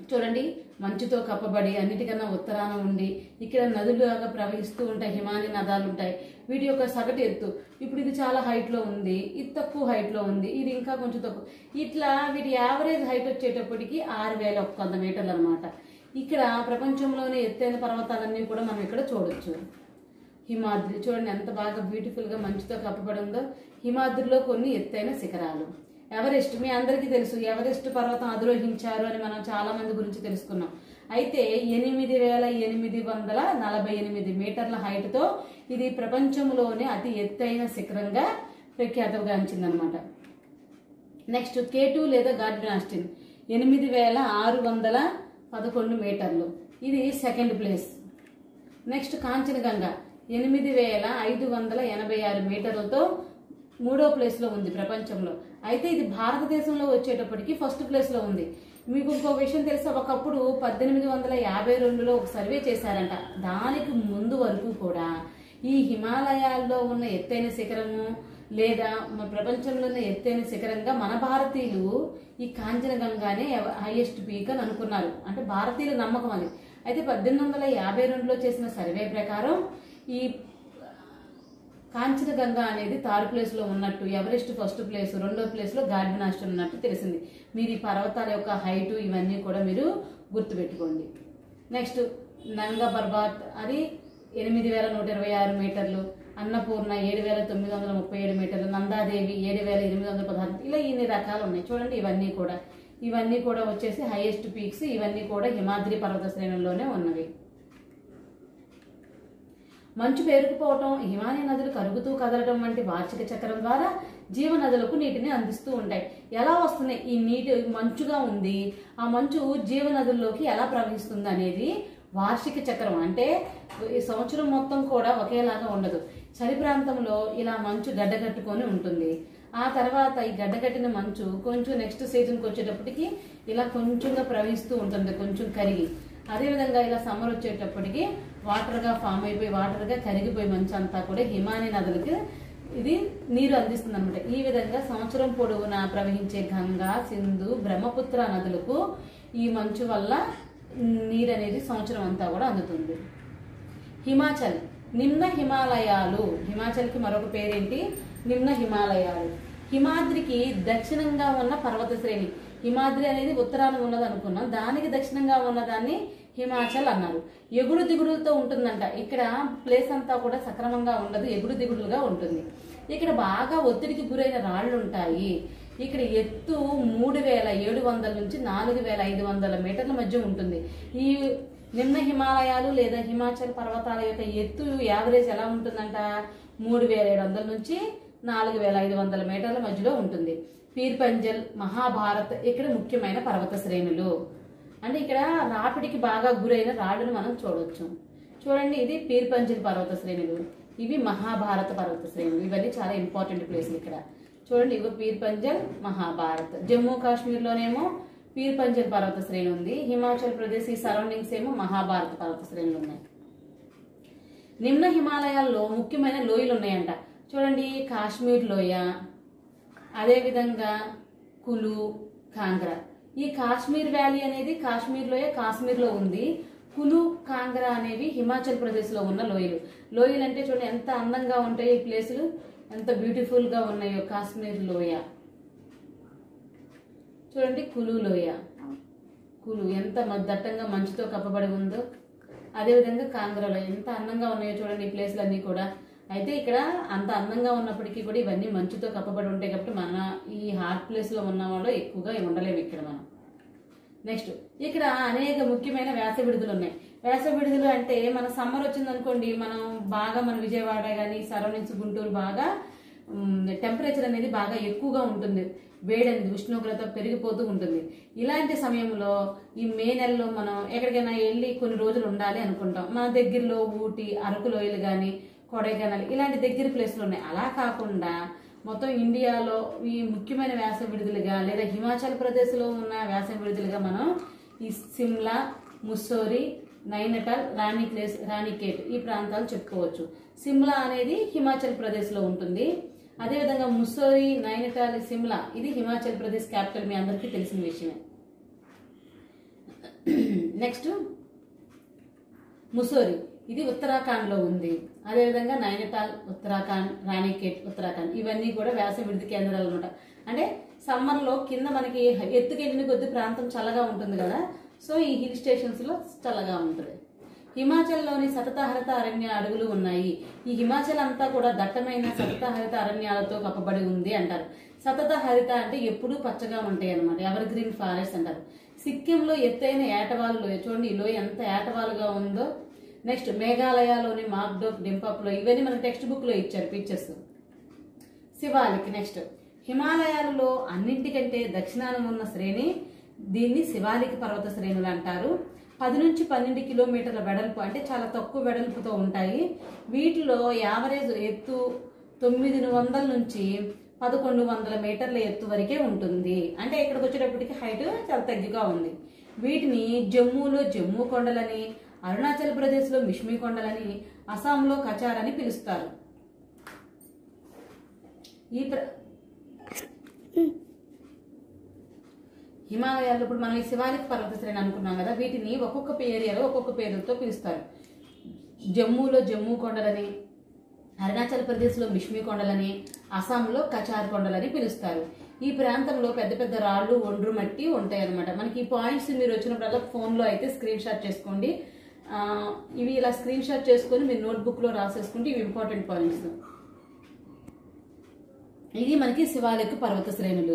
చూడండి మంచుతో కప్పబడి అన్నిటికన్నా ఉత్తరాన ఉండి ఇక్కడ నదులుగా ప్రవహిస్తూ ఉంటాయి హిమాలయ నదాలు ఉంటాయి వీటి యొక్క సగటు ఎత్తు ఇప్పుడు ఇది చాలా హైట్ లో ఉంది ఇది తక్కువ హైట్ లో ఉంది ఇది ఇంకా కొంచెం తక్కువ ఇట్లా వీటి యావరేజ్ హైట్ వచ్చేటప్పటికి ఆరు వేల ఒక్క వంద మీటర్లు అనమాట ఇక్కడ ప్రపంచంలోనే ఎత్తైన పర్వతాలన్నీ కూడా మనం ఇక్కడ చూడొచ్చు హిమాద్రి చూడండి ఎంత బాగా బ్యూటిఫుల్ గా మంచుతో కప్పబడి ఉందో హిమాద్రిలో కొన్ని ఎత్తైన శిఖరాలు ఎవరెస్ట్ మీ అందరికీ తెలుసు ఎవరెస్ట్ పర్వతం అధిరోహించారు అని మనం చాలా మంది గురించి తెలుసుకున్నాం అయితే ఎనిమిది వేల ఎనిమిది వందల నలభై ఎనిమిది మీటర్ల height తో ఇది ప్రపంచంలోనే అతి ఎత్తైన శిఖరంగా ప్రఖ్యాతగాంచిందనమాట నెక్స్ట్ కే టూ లేదా గార్డినాస్టిన్ ఎనిమిది వేల ఆరు వందల పదకొండు మీటర్లు ఇది సెకండ్ ప్లేస్ నెక్స్ట్ కాంచనగంగ ఎనిమిది వేల ఐదు వందల ఎనభై ఆరు మీటర్లతో మూడో ప్లేస్లో ఉంది ప్రపంచంలో అయితే ఇది భారతదేశంలో వచ్చేటప్పటికి ఫస్ట్ ప్లేస్లో ఉంది మీకు ఇంకో విషయం తెలుసా ఒకప్పుడు పద్దెనిమిది వందల యాభై రెండులో ఒక సర్వే చేశారంట దానికి ముందు వరకు కూడా ఈ హిమాలయాల్లో ఉన్న ఎత్తైన శిఖరము లేదా మన ప్రపంచంలోనే ఎత్తైన శిఖరంగా మన భారతీయులు ఈ కాంచనగంగానే హైయెస్ట్ పీక్ అని అనుకున్నారు అంటే భారతీయుల నమ్మకం అది అయితే పద్దెనిమిది వందల యాభై రెండులో చేసిన సర్వే ప్రకారం ఈ కాంచనగంగా అనేది థర్డ్ ప్లేస్ లో ఉన్నట్టు ఎవరెస్ట్ ఫస్ట్ ప్లేస్ రెండో ప్లేస్ లో గార్డినాస్ట్ ఉన్నట్టు తెలిసింది మీరు ఈ పర్వతాల యొక్క హైట్ ఇవన్నీ కూడా మీరు గుర్తుపెట్టుకోండి నెక్స్ట్ నంగా పర్వత్ అది ఎనిమిది వేల నూట ఇరవై ఆరు మీటర్లు అన్నపూర్ణ ఏడు వేల తొమ్మిది వందల ముప్పై ఏడు మీటర్లు నందాదేవి ఏడు వేల ఎనిమిది వందల పదహారు ఇలా ఇన్ని రకాలు ఉన్నాయి చూడండి ఇవన్నీ కూడా ఇవన్నీ కూడా వచ్చేసి హైయెస్ట్ పీక్స్ ఇవన్నీ కూడా హిమాద్రి పర్వత శ్రేణుల్లోనే ఉన్నవి మంచు పేరుకుపోవటం హిమాలయ నదులు కరుగుతూ కదలటం వంటి వార్షిక చక్రం ద్వారా జీవనదులకు నీటిని అందిస్తూ ఉంటాయి ఎలా వస్తున్నాయి ఈ నీటి మంచుగా ఉంది ఆ మంచు జీవనదుల్లోకి ఎలా ప్రవహిస్తుంది అనేది వార్షిక చక్రం అంటే ఈ సంవత్సరం మొత్తం కూడా ఒకేలాగా ఉండదు చలి ప్రాంతంలో ఇలా మంచు గడ్డగట్టుకొని ఉంటుంది ఆ తర్వాత ఈ గడ్డగట్టిన మంచు కొంచెం నెక్స్ట్ సీజన్కి వచ్చేటప్పటికి ఇలా కొంచెంగా ప్రవహిస్తూ ఉంటుంది కొంచెం కరిగి అదేవిధంగా ఇలా సమ్మర్ వచ్చేటప్పటికి వాటర్గా ఫామ్ అయిపోయి వాటర్గా కరిగిపోయి మంచు అంతా కూడా హిమాలయ నదులకి ఇది నీరు అందిస్తుంది అనమాట ఈ విధంగా సంవత్సరం పొడవునా ప్రవహించే గంగా సింధు బ్రహ్మపుత్ర నదులకు ఈ మంచు వల్ల నీరు అనేది సంవత్సరం అంతా కూడా అందుతుంది హిమాచల్ నిమ్న హిమాలయాలు హిమాచల్కి మరొక పేరేంటి నిమ్న హిమాలయాలు హిమాద్రికి దక్షిణంగా ఉన్న పర్వత శ్రేణి హిమాద్రి అనేది ఉత్తరాన ఉన్నది అనుకున్నాం దానికి దక్షిణంగా ఉన్నదాన్ని హిమాచల్ అన్నారు ఎగుడు దిగుడులతో ఉంటుందంట ఇక్కడ ప్లేస్ అంతా కూడా సక్రమంగా ఉండదు ఎగుడు దిగుడులుగా ఉంటుంది ఇక్కడ బాగా ఒత్తిడికి గురైన రాళ్ళు ఉంటాయి ఇక్కడ ఎత్తు మూడు వేల ఏడు వందల నుంచి నాలుగు వేల ఐదు వందల మీటర్ల మధ్య ఉంటుంది ఈ నిమ్న హిమాలయాలు లేదా హిమాచల్ పర్వతాల యొక్క ఎత్తు యావరేజ్ ఎలా ఉంటుందంట మూడు వేల ఏడు వందల నుంచి నాలుగు వేల ఐదు వందల మీటర్ల మధ్యలో ఉంటుంది పీర్పంజల్ మహాభారత్ ఇక్కడ ముఖ్యమైన పర్వత శ్రేణులు అంటే ఇక్కడ రాపిడికి బాగా గురైన రాళ్ళను మనం చూడొచ్చు చూడండి ఇది పీర్పంజల్ పర్వత శ్రేణులు ఇవి మహాభారత పర్వత శ్రేణులు ఇవన్నీ చాలా ఇంపార్టెంట్ ప్లేస్లు ఇక్కడ చూడండి ఇవి పీర్పంజల్ మహాభారత్ జమ్మూ కాశ్మీర్లోనేమో పీర్పంజల్ పర్వత శ్రేణి ఉంది హిమాచల్ ప్రదేశ్ ఈ సరౌండింగ్స్ ఏమో మహాభారత పర్వత శ్రేణులు ఉన్నాయి నిమ్న హిమాలయాల్లో ముఖ్యమైన లోయలు ఉన్నాయంట చూడండి కాశ్మీర్ లోయ అదేవిధంగా కులు కాంగ్రా ఈ కాశ్మీర్ వ్యాలీ అనేది కాశ్మీర్ లోయ కాశ్మీర్లో ఉంది కులు కాంగ్రా అనేవి హిమాచల్ ప్రదేశ్లో ఉన్న లోయలు లోయలు అంటే చూడండి ఎంత అందంగా ఉంటాయి ఈ ప్లేసులు ఎంత బ్యూటిఫుల్గా ఉన్నాయో కాశ్మీర్ లోయ చూడండి కులు లోయ కులు ఎంత మ- దట్టంగా మంచుతో కప్పబడి ఉందో అదేవిధంగా కాంగ్రాలో ఎంత అందంగా ఉన్నాయో చూడండి ఈ ప్లేస్లు అన్నీ కూడా అయితే ఇక్కడ అంత అందంగా ఉన్నప్పటికీ కూడా ఇవన్నీ మంచుతో కప్పబడి ఉంటాయి కాబట్టి మన ఈ హాట్ ప్లేస్లో ఉన్న వాళ్ళు ఎక్కువగా ఉండలేము ఇక్కడ మనం నెక్స్ట్ ఇక్కడ అనేక ముఖ్యమైన వేస విడుదలు ఉన్నాయి వేస విడుదలు అంటే మన సమ్మర్ వచ్చింది అనుకోండి మనం బాగా మన విజయవాడ కానీ సరౌండింగ్స్ గుంటూరు బాగా టెంపరేచర్ అనేది బాగా ఎక్కువగా ఉంటుంది వేడి అనేది ఉష్ణోగ్రత పెరిగిపోతూ ఉంటుంది ఇలాంటి సమయంలో ఈ మే నెలలో మనం ఎక్కడికైనా వెళ్ళి కొన్ని రోజులు ఉండాలి అనుకుంటాం మన దగ్గరలో ఊటీ అరకు లోయలు కానీ కొడైకెనాల్ ఇలాంటి దగ్గర ప్లేస్లు ఉన్నాయి అలా కాకుండా మొత్తం ఇండియాలో ఈ ముఖ్యమైన వ్యాస విడుదలుగా లేదా హిమాచల్ ప్రదేశ్లో ఉన్న వ్యాస విడుదలుగా మనం ఈ సిమ్లా ముస్సోరి నైనటాల్ రాణిక్లేస్ రాణికేట్ ఈ ప్రాంతాలు చెప్పుకోవచ్చు సిమ్లా అనేది హిమాచల్ ప్రదేశ్లో ఉంటుంది అదేవిధంగా ముస్సోరి నైనటాల్ సిమ్లా ఇది హిమాచల్ ప్రదేశ్ క్యాపిటల్ మీ అందరికీ తెలిసిన విషయమే నెక్స్ట్ ముసోరి ఇది ఉత్తరాఖండ్లో ఉంది అదేవిధంగా నైనిటాల్ ఉత్తరాఖండ్ రాణికేట్ ఉత్తరాఖండ్ ఇవన్నీ కూడా వేసవి విడిది కేంద్రాలు అనమాట అంటే సమ్మర్లో కింద మనకి ఎత్తుకెళ్ళిన కొద్ది ప్రాంతం చల్లగా ఉంటుంది కదా సో ఈ హిల్ స్టేషన్స్లో చల్లగా ఉంటుంది హిమాచల్లోని సతతహరిత అరణ్య అడవులు ఉన్నాయి ఈ హిమాచల్ అంతా కూడా దట్టమైన సతతహరిత అరణ్యాలతో కప్పబడి ఉంది అంటారు సతత హరిత అంటే ఎప్పుడూ పచ్చగా ఉంటాయి అన్నమాట ఎవర్ గ్రీన్ ఫారెస్ట్ అంటారు సిక్కింలో ఎత్తైన ఏటవాలు లోయ చూడండి ఈ లోయ ఎంత ఏటవాలుగా ఉందో నెక్స్ట్ మేఘాలయలోని మాక్డోక్ డింపాప్లో ఇవన్నీ మన టెక్స్ట్ బుక్లో ఇచ్చారు పిక్చర్స్ శివాలిక్ నెక్స్ట్ హిమాలయాలలో అన్నింటికంటే దక్షిణాన ఉన్న శ్రేణి దీన్ని శివాలిక్ పర్వత శ్రేణులు అంటారు పది నుంచి పన్నెండు కిలోమీటర్ల వెడల్పు అంటే చాలా తక్కువ వెడల్పుతో ఉంటాయి వీటిలో యావరేజ్ ఎత్తు తొమ్మిది వందల నుంచి పదకొండు వందల మీటర్ల ఎత్తు వరకే ఉంటుంది అంటే ఇక్కడికి వచ్చేటప్పటికి హైట్ చాలా తగ్గిగా ఉంది వీటిని జమ్మూలో జమ్మూ కొండలని అరుణాచల్ ప్రదేశ్లో మిష్మి కొండలని అస్సాంలో కచార్ అని పిలుస్తారు ఈ ప్ర హిమాలయాల్లో ఇప్పుడు మనం ఈ శివాలిక్ పర్వత శ్రేణి అనుకున్నాం కదా వీటిని ఒక్కొక్క ఏరియాలో ఒక్కొక్క పేరుతో పిలుస్తారు జమ్మూలో జమ్మూ కొండలని అరుణాచల్ ప్రదేశ్లో మిష్మి కొండలని అస్సాంలో కచార్ కొండలని పిలుస్తారు ఈ ప్రాంతంలో పెద్ద పెద్ద రాళ్ళు ఒండ్రు మట్టి ఉంటాయి అనమాట మనకి ఈ పాయింట్స్ మీరు వచ్చినప్పుడల్లా ఫోన్లో అయితే స్క్రీన్ షాట్ చేసుకోండి ఆ, ఇవి ఇలా స్క్రీన్ షాట్ చేసుకొని మీరు నోట్బుక్లో రాసేసుకుంటే ఇవి ఇంపార్టెంట్ పాయింట్స్ ఇది మనకి శివాలిక్ పర్వత శ్రేణులు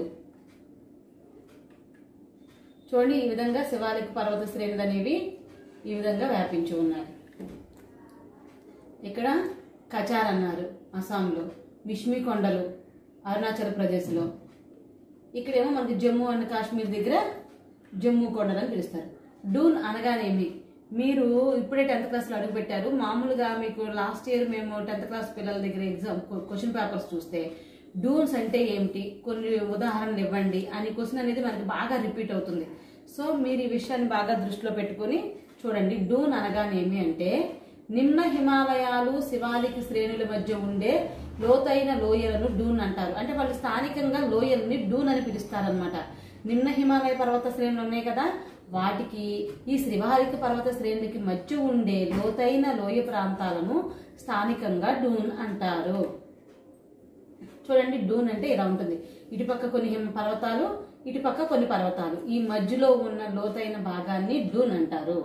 చూడండి ఈ విధంగా శివాలిక్ పర్వత శ్రేణులు అనేవి ఈ విధంగా వ్యాపించి ఉన్నాయి ఇక్కడ కచార్ అన్నారు అస్సాంలో మిష్మి కొండలు అరుణాచల్ ప్రదేశ్లో ఇక్కడేమో మనకి జమ్మూ అండ్ కాశ్మీర్ దగ్గర జమ్మూ కొండలు అని పిలుస్తారు డూన్ అనగానేమి మీరు ఇప్పుడే టెన్త్ క్లాస్లో అడుగుపెట్టారు మామూలుగా మీకు లాస్ట్ ఇయర్ మేము టెన్త్ క్లాస్ పిల్లల దగ్గర ఎగ్జామ్ క్వశ్చన్ పేపర్స్ చూస్తే డూన్స్ అంటే ఏమిటి కొన్ని ఉదాహరణలు ఇవ్వండి అని క్వశ్చన్ అనేది మనకి బాగా రిపీట్ అవుతుంది సో మీరు ఈ విషయాన్ని బాగా దృష్టిలో పెట్టుకొని చూడండి డూన్ అనగానేమి అంటే నిమ్న హిమాలయాలు శివాలిక్ శ్రేణుల మధ్య ఉండే లోతైన లోయలను డూన్ అంటారు అంటే వాళ్ళు స్థానికంగా లోయల్ని డూన్ అని పిలుస్తారనమాట నిమ్న హిమాలయ పర్వత శ్రేణులు ఉన్నాయి కదా వాటికి ఈ శ్రీవాలిక పర్వత శ్రేణులకి మధ్య ఉండే లోతైన లోయ ప్రాంతాలను స్థానికంగా డూన్ అంటారు చూడండి డూన్ అంటే ఇలా ఉంటుంది ఇటుపక్క కొన్ని హిమ పర్వతాలు ఇటుపక్క కొన్ని పర్వతాలు ఈ మధ్యలో ఉన్న లోతైన భాగాన్ని డూన్ అంటారు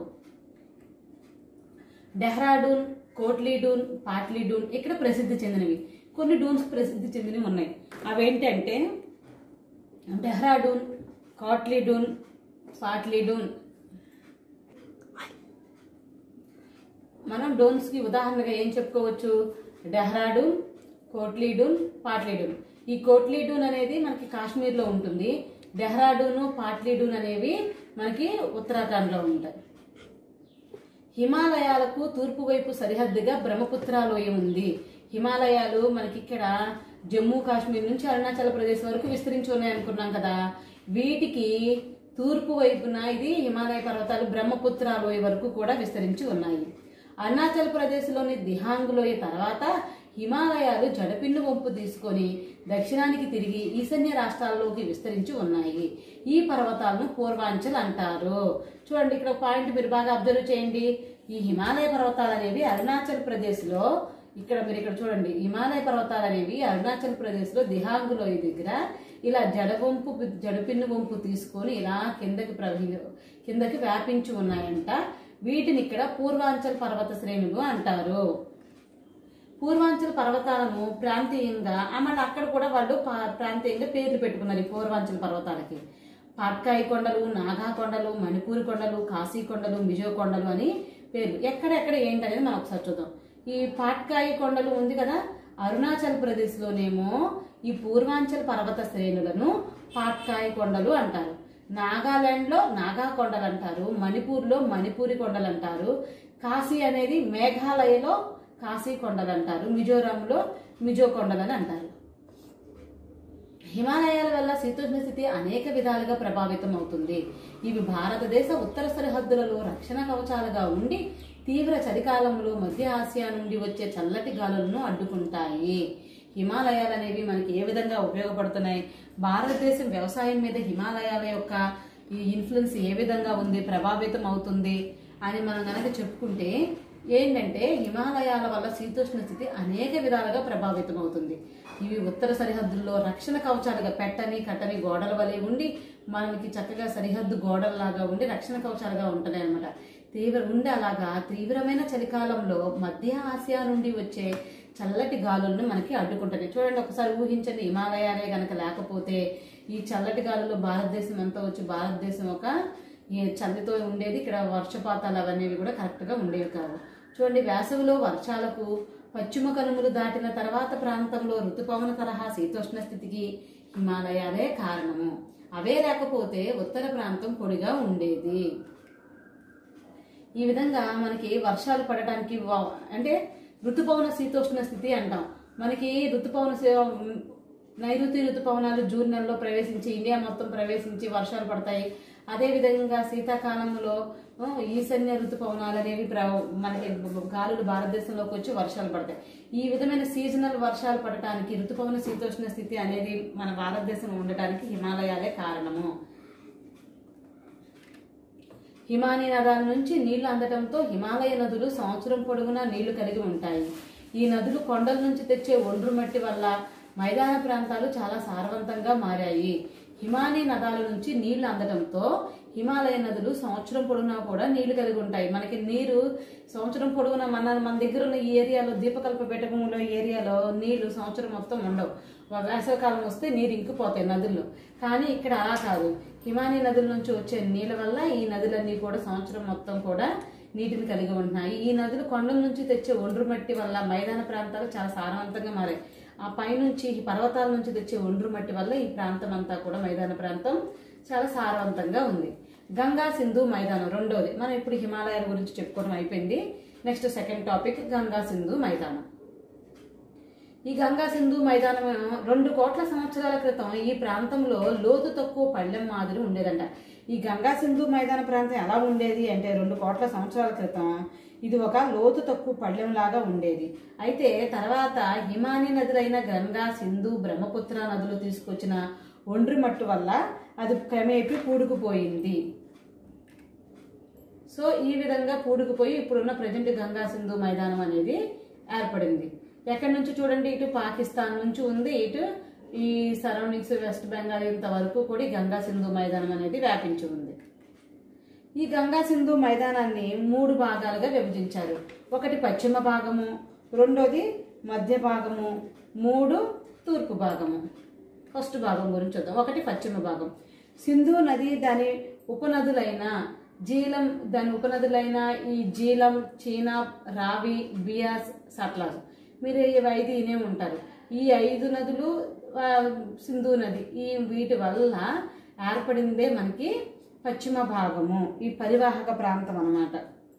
డెహ్రాడూన్ కోట్లీడూన్ పాట్లీడూన్ ఇక్కడ ప్రసిద్ధి చెందినవి కొన్ని డూన్స్ ప్రసిద్ధి చెందినవి ఉన్నాయి అవేంటంటే డెహ్రాడూన్ కాట్లీడూన్ పాట్లీడూన్ మనం డోన్స్కి ఉదాహరణగా ఏం చెప్పుకోవచ్చు డెహ్రాడూన్ కోట్లీడూన్ పాట్లీడూన్ ఈ కోట్లీడూన్ అనేది మనకి కాశ్మీర్లో ఉంటుంది డెహ్రాడూన్ పాట్లీడూన్ అనేవి మనకి ఉత్తరాఖండ్లో ఉంటాయి హిమాలయాలకు తూర్పు వైపు సరిహద్దుగా బ్రహ్మపుత్ర లోయ ఉంది హిమాలయాలు మనకి ఇక్కడ జమ్మూ కాశ్మీర్ నుంచి అరుణాచల్ ప్రదేశ్ వరకు విస్తరించి ఉన్నాయి అనుకున్నాం కదా వీటికి తూర్పు వైపున ఇది హిమాలయ పర్వతాలు బ్రహ్మపుత్ర లోయ వరకు కూడా విస్తరించి ఉన్నాయి అరుణాచల్ ప్రదేశ్లోని దిహాంగ్ లోయ తర్వాత హిమాలయాలు జడపిన్ను వంపు తీసుకొని దక్షిణానికి తిరిగి ఈశాన్య రాష్ట్రాల్లోకి విస్తరించి ఉన్నాయి ఈ పర్వతాలను పూర్వాంచల్ అంటారు చూడండి ఇక్కడ ఒక పాయింట్ మీరు బాగా అబ్జర్వ్ చేయండి ఈ హిమాలయ పర్వతాలు అనేవి అరుణాచల్ ప్రదేశ్లో ఇక్కడ మీరు ఇక్కడ చూడండి హిమాలయ పర్వతాలు అనేవి అరుణాచల్ ప్రదేశ్లో దిహాంగ్ లోయ దగ్గర ఇలా జడవంపు జడపిన్ను వంపు తీసుకొని ఇలా కిందకి ప్రవహి కిందకి వ్యాపించి ఉన్నాయంట వీటిని ఇక్కడ పూర్వాంచల్ పర్వత శ్రేణులు అంటారు పూర్వాంచల్ పర్వతాలను ప్రాంతీయంగా ఆ మళ్ళీ అక్కడ కూడా వాళ్ళు పా- ప్రాంతీయంగా పేర్లు పెట్టుకున్నారు ఈ పూర్వాంచల్ పర్వతాలకి పాట్కాయి కొండలు నాగా కొండలు మణిపూరి కొండలు కాశీ కొండలు మిజో కొండలు అని పేర్లు ఎక్కడెక్కడ ఏంటనేది మనం ఒకసారి చూద్దాం ఈ పాట్కాయి కొండలు ఉంది కదా అరుణాచల్ ప్రదేశ్లోనేమో ఈ పూర్వాంచల్ పర్వత శ్రేణులను పాట్కాయి కొండలు అంటారు నాగాలాండ్లో నాగా కొండలు అంటారు మణిపూర్లో మణిపూరి కొండలు అంటారు కాశీ అనేది మేఘాలయలో కాశీ కొండలు అంటారు మిజోరాంలో మిజో కొండలు అని అంటారు హిమాలయాల వల్ల శీతోష్ణ స్థితి అనేక విధాలుగా ప్రభావితం అవుతుంది ఇవి భారతదేశ ఉత్తర సరిహద్దులలో రక్షణ కవచాలుగా ఉండి తీవ్ర చలికాలంలో మధ్య ఆసియా నుండి వచ్చే చల్లటి గాలులను అడ్డుకుంటాయి హిమాలయాలు అనేవి మనకి ఏ విధంగా ఉపయోగపడుతున్నాయి భారతదేశం వ్యవసాయం మీద హిమాలయాల యొక్క ఈ ఇన్ఫ్లుయెన్స్ ఏ విధంగా ఉంది ప్రభావితం అవుతుంది అని మనం కనుక చెప్పుకుంటే ఏంటంటే హిమాలయాల వల్ల శీతోష్ణ స్థితి అనేక విధాలుగా ప్రభావితం అవుతుంది ఇవి ఉత్తర సరిహద్దుల్లో రక్షణ కవచాలుగా పెట్టని కట్టని గోడల వలె ఉండి మనకి చక్కగా సరిహద్దు గోడల్లాగా ఉండి రక్షణ కవచాలుగా ఉంటున్నాయి అనమాట తీవ్ర ఉండి అలాగా తీవ్రమైన చలికాలంలో మధ్య ఆసియా నుండి వచ్చే చల్లటి గాలులను మనకి అడ్డుకుంటుంది చూడండి ఒకసారి ఊహించండి హిమాలయాలే గనక లేకపోతే ఈ చల్లటి గాలులు భారతదేశం అంతా వచ్చి భారతదేశం ఒక ఈ చలితో ఉండేది ఇక్కడ వర్షపాతాలు అవన్నీ కూడా కరెక్ట్గా ఉండేవి కావు చూడండి వేసవిలో వర్షాలకు పశ్చిమ కనుమలు దాటిన తర్వాత ప్రాంతంలో ఋతుపవన తరహా శీతోష్ణ స్థితికి హిమాలయాలే కారణము అవే లేకపోతే ఉత్తర ప్రాంతం పొడిగా ఉండేది ఈ విధంగా మనకి వర్షాలు పడటానికి వా- అంటే ఋతుపవన శీతోష్ణ స్థితి అంటాం మనకి ఋతుపవన శీ- నైరుతి ఋతుపవనాలు జూన్ నెలలో ప్రవేశించి ఇండియా మొత్తం ప్రవేశించి వర్షాలు పడతాయి అదే విధంగా శీతాకాలంలో ఆ, ఈశాన్య ఋతుపవనాలు అనేవి ప్ర మనకి గాలులు భారతదేశంలోకి వచ్చి వర్షాలు పడతాయి ఈ విధమైన సీజనల్ వర్షాలు పడటానికి ఋతుపవన శీతోష్ణ స్థితి అనేది మన భారతదేశంలో ఉండటానికి హిమాలయాలే కారణము హిమానీ నదాల నుంచి నీళ్లు అందడంతో హిమాలయ నదులు సంవత్సరం పొడవునా నీళ్లు కలిగి ఉంటాయి ఈ నదులు కొండల నుంచి తెచ్చే ఒండ్రు మట్టి వల్ల మైదాన ప్రాంతాలు చాలా సారవంతంగా మారాయి హిమానీ నదాల నుంచి నీళ్లు అందడంతో హిమాలయ నదులు సంవత్సరం పొడవునా కూడా నీళ్లు కలిగి ఉంటాయి మనకి నీరు సంవత్సరం పొడవునా మన మన దగ్గర ఉన్న ఈ ఏరియాలో దీపకల్ప పెట్టకంలో ఏరియాలో నీళ్లు సంవత్సరం మొత్తం ఉండవు వేసవికాలం వస్తే నీరు ఇంకిపోతాయి నదుల్లో కానీ ఇక్కడ అలా కాదు హిమానీ నదుల నుంచి వచ్చే నీళ్ళ వల్ల ఈ నదులన్నీ కూడా సంవత్సరం మొత్తం కూడా నీటిని కలిగి ఉంటున్నాయి ఈ నదులు కొండల నుంచి తెచ్చే ఒండ్రు మట్టి వల్ల మైదాన ప్రాంతాలు చాలా సారవంతంగా మారాయి ఆ పైనుంచి ఈ పర్వతాల నుంచి తెచ్చే ఒండ్రు మట్టి వల్ల ఈ ప్రాంతం అంతా కూడా మైదాన ప్రాంతం చాలా సారవంతంగా ఉంది గంగా సింధు మైదానం రెండోది మనం ఇప్పుడు హిమాలయాల గురించి చెప్పుకోవడం అయిపోయింది next second topic Ganga Sindhu మైదానం ఈ గంగా సింధు మైదానం రెండు కోట్ల సంవత్సరాల క్రితం ఈ ప్రాంతంలో లోతు తక్కువ పళ్ళెం మాదిరి ఉండేదంట ఈ గంగా సింధు మైదాన ప్రాంతం ఎలా ఉండేది అంటే రెండు కోట్ల సంవత్సరాల క్రితం ఇది ఒక లోతు తక్కువ పళ్ళెం లాగా ఉండేది అయితే తర్వాత హిమానీ నదులైన గంగా సింధు బ్రహ్మపుత్ర నదులు తీసుకొచ్చిన ఒండ్రి మట్టు వల్ల అది క్రమేపీ పూడుకుపోయింది సో ఈ విధంగా పూడుకుపోయి ఇప్పుడున్న ప్రజెంట్ గంగా సింధు మైదానం అనేది ఏర్పడింది ఎక్కడి నుంచి చూడండి ఇటు పాకిస్తాన్ నుంచి ఉంది ఇటు ఈ సరౌండింగ్స్ వెస్ట్ బెంగాల్ ఇంతవరకు కూడా ఈ గంగా సింధు మైదానం అనేది వ్యాపించి ఉంది ఈ గంగా సింధు మైదానాన్ని మూడు భాగాలుగా విభజించారు ఒకటి పశ్చిమ భాగము రెండోది మధ్య భాగము మూడు తూర్పు భాగము ఫస్ట్ భాగం గురించి చూద్దాం ఒకటి పశ్చిమ భాగం సింధు నది దాని ఉపనదులైన జీలం దాని ఉపనదులైన ఈ జీలం చీనా రావి బియాస్ సట్లాజ్ మీరు ఇవి ఐదు ఇనే ఉంటారు ఈ ఐదు నదులు ఆ, సింధు నది ఈ వీటి వల్ల ఏర్పడిందే మనకి పశ్చిమ భాగము ఈ పరివాహక ప్రాంతం అన్నమాట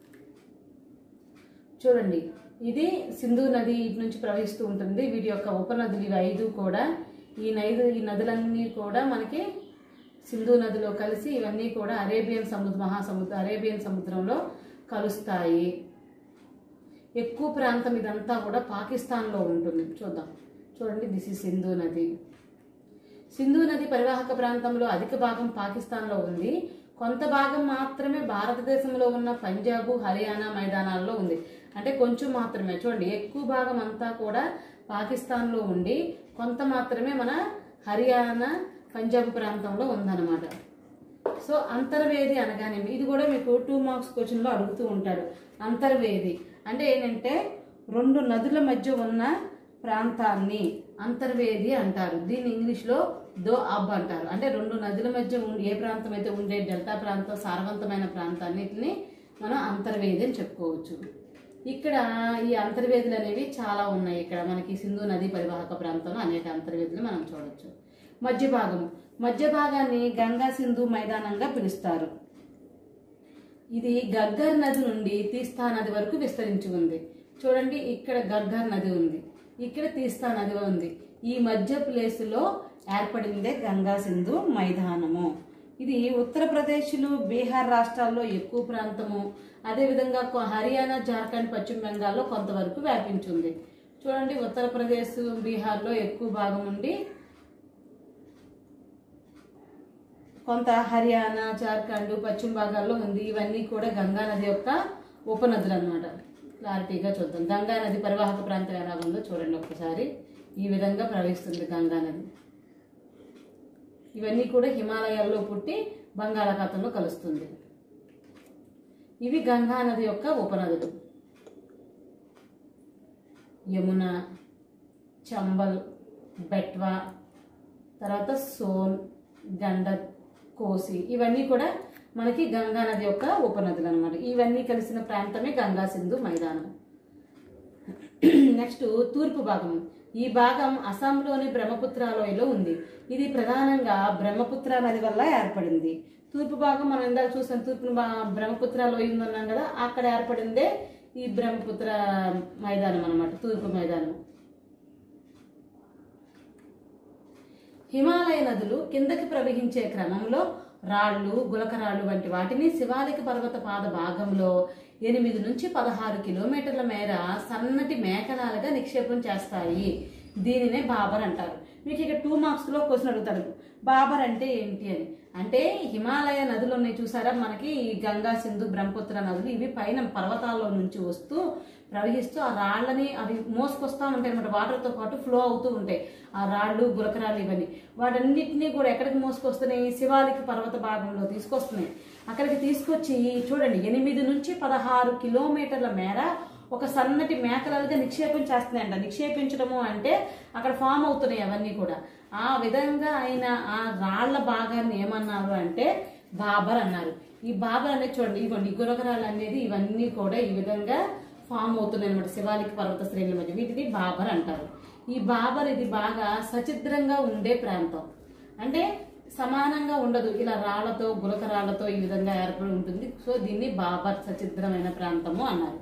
చూడండి ఇది సింధు నది ఇటు నుంచి ప్రవహిస్తూ ఉంటుంది వీటి యొక్క ఉపనదులు ఇవి ఐదు కూడా ఈ నైదు ఈ నదులన్నీ కూడా మనకి సింధు నదిలో కలిసి ఇవన్నీ కూడా అరేబియన్ సముద్ర మహాసముద్ర అరేబియన్ సముద్రంలో కలుస్తాయి ఎక్కువ ప్రాంతం ఇదంతా కూడా పాకిస్తాన్లో ఉంటుంది చూద్దాం చూడండి దిస్ ఇస్ సింధు నది సింధు నది పరివాహక ప్రాంతంలో అధిక భాగం పాకిస్తాన్లో ఉంది కొంత భాగం మాత్రమే భారతదేశంలో ఉన్న పంజాబ్ హర్యానా మైదానాల్లో ఉంది అంటే కొంచెం మాత్రమే చూడండి ఎక్కువ భాగం అంతా కూడా పాకిస్తాన్లో ఉండి కొంత మాత్రమే మన హర్యానా పంజాబ్ ప్రాంతంలో ఉందన్నమాట సో అంతర్వేది అనగానేమి ఇది కూడా మీకు టూ మార్క్స్ క్వశ్చన్లో అడుగుతూ ఉంటాడు అంతర్వేది అంటే ఏంటంటే రెండు నదుల మధ్య ఉన్న ప్రాంతాన్ని అంతర్వేది అంటారు దీన్ని ఇంగ్లీష్లో దో అబ్ అంటారు అంటే రెండు నదుల మధ్య ఉండే ఏ ప్రాంతం అయితే ఉండే డెల్టా ప్రాంతం సారవంతమైన ప్రాంతాన్నిటిని మనం అంతర్వేది అని చెప్పుకోవచ్చు ఇక్కడ ఈ అంతర్వేదులు అనేవి చాలా ఉన్నాయి ఇక్కడ మనకి సింధు నది పరివాహక ప్రాంతంలో అనేక అంతర్వేదులు మనం చూడొచ్చు మధ్య భాగం మధ్య భాగాన్ని గంగా సింధు మైదానంగా పిలుస్తారు ఇది గగ్గర్ నది నుండి తీస్తా నది వరకు విస్తరించి ఉంది చూడండి ఇక్కడ గగ్గర్ నది ఉంది ఇక్కడ తీస్తా నది ఉంది ఈ మధ్య ప్లేసులో ఏర్పడిందే గంగా సింధు మైదానము ఇది ఉత్తరప్రదేశ్లు బీహార్ రాష్ట్రాల్లో ఎక్కువ ప్రాంతము అదేవిధంగా కొ- హర్యానా జార్ఖండ్ పశ్చిమ బెంగాల్లో కొంతవరకు వ్యాపించింది చూడండి ఉత్తరప్రదేశ్ బీహార్లో ఎక్కువ భాగం ఉండి కొంత హర్యానా జార్ఖండ్ పశ్చిమ భాగాల్లో ఉంది ఇవన్నీ కూడా గంగా నది యొక్క ఉపనదులు అనమాట క్లారిటీగా చూద్దాం గంగా నది పరివాహక ప్రాంతం ఎలా ఉందో చూడండి ఒక్కసారి ఈ విధంగా ప్రవహిస్తుంది గంగా నది ఇవన్నీ కూడా హిమాలయాల్లో పుట్టి బంగాళాఖాతంలో కలుస్తుంది ఇవి గంగా నది యొక్క ఉపనదులు యమున చంబల్ బెట్వా తర్వాత సోన్ గండక్ కోసి ఇవన్నీ కూడా మనకి గంగా నది యొక్క ఉపనదులు అనమాట ఇవన్నీ కలిసిన ప్రాంతమే గంగా సింధు మైదానం నెక్స్ట్ తూర్పు భాగం ఈ భాగం అస్సాంలోని బ్రహ్మపుత్ర లోయలో ఉంది ఇది ప్రధానంగా బ్రహ్మపుత్ర నది వల్ల ఏర్పడింది తూర్పు భాగం మనం ఇందాక చూసాం తూర్పు భా- బ్రహ్మపుత్ర లోయ ఉందన్నాం కదా అక్కడ ఏర్పడిందే ఈ బ్రహ్మపుత్ర మైదానం అన్నమాట తూర్పు మైదానం హిమాలయ నదులు కిందకి ప్రవహించే క్రమంలో రాళ్ళు గులకరాళ్ళు వంటి వాటిని శివాలిక పర్వత పాద భాగంలో ఎనిమిది నుంచి పదహారు కిలోమీటర్ల మేర సన్నటి మేకలాలుగా నిక్షేపం చేస్తాయి దీనినే బాబర్ అంటారు మీకు ఇక టూ మార్క్స్లో క్వశ్చన్ అడుగుతాడు బాబర్ అంటే ఏంటి అని అంటే హిమాలయ నదులు ఉన్నాయి చూసారా మనకి ఈ గంగా సింధు బ్రహ్మపుత్ర నదులు ఇవి పైన పర్వతాల్లో నుంచి వస్తూ ప్రవహిస్తూ ఆ రాళ్ళని అవి మోసుకొస్తా ఉంటాయి అనమాట వాటర్తో పాటు ఫ్లో అవుతూ ఉంటాయి ఆ రాళ్ళు గులకరాలు ఇవన్నీ వాటన్నిటినీ కూడా ఎక్కడికి మోసుకొస్తున్నాయి శివాలిక పర్వత భాగంలో తీసుకొస్తున్నాయి అక్కడికి తీసుకొచ్చి చూడండి ఎనిమిది నుంచి పదహారు కిలోమీటర్ల మేర ఒక సన్నటి మేకలుగా నిక్షేపం చేస్తున్నాయంట నిక్షేపించడము అంటే అక్కడ ఫామ్ అవుతున్నాయి అవన్నీ కూడా ఆ విధంగా ఆయన ఆ రాళ్ల భాగాన్ని ఏమన్నారు అంటే బాబర్ అన్నారు ఈ బాబర్ అనేది చూడండి ఇవ్వండి ఈ గురకరాలు అనేది ఇవన్నీ కూడా ఈ విధంగా ఫామ్ అవుతున్నాయి అనమాట శివాలిక పర్వత శ్రేణుల మధ్య వీటిని బాబర్ అంటారు ఈ బాబర్ ఇది బాగా సచిద్రంగా ఉండే ప్రాంతం అంటే సమానంగా ఉండదు ఇలా రాళ్లతో గులకరాళ్లతో ఈ విధంగా ఏర్పడి ఉంటుంది సో దీన్ని బాబర్ సచిద్రమైన ప్రాంతము అన్నారు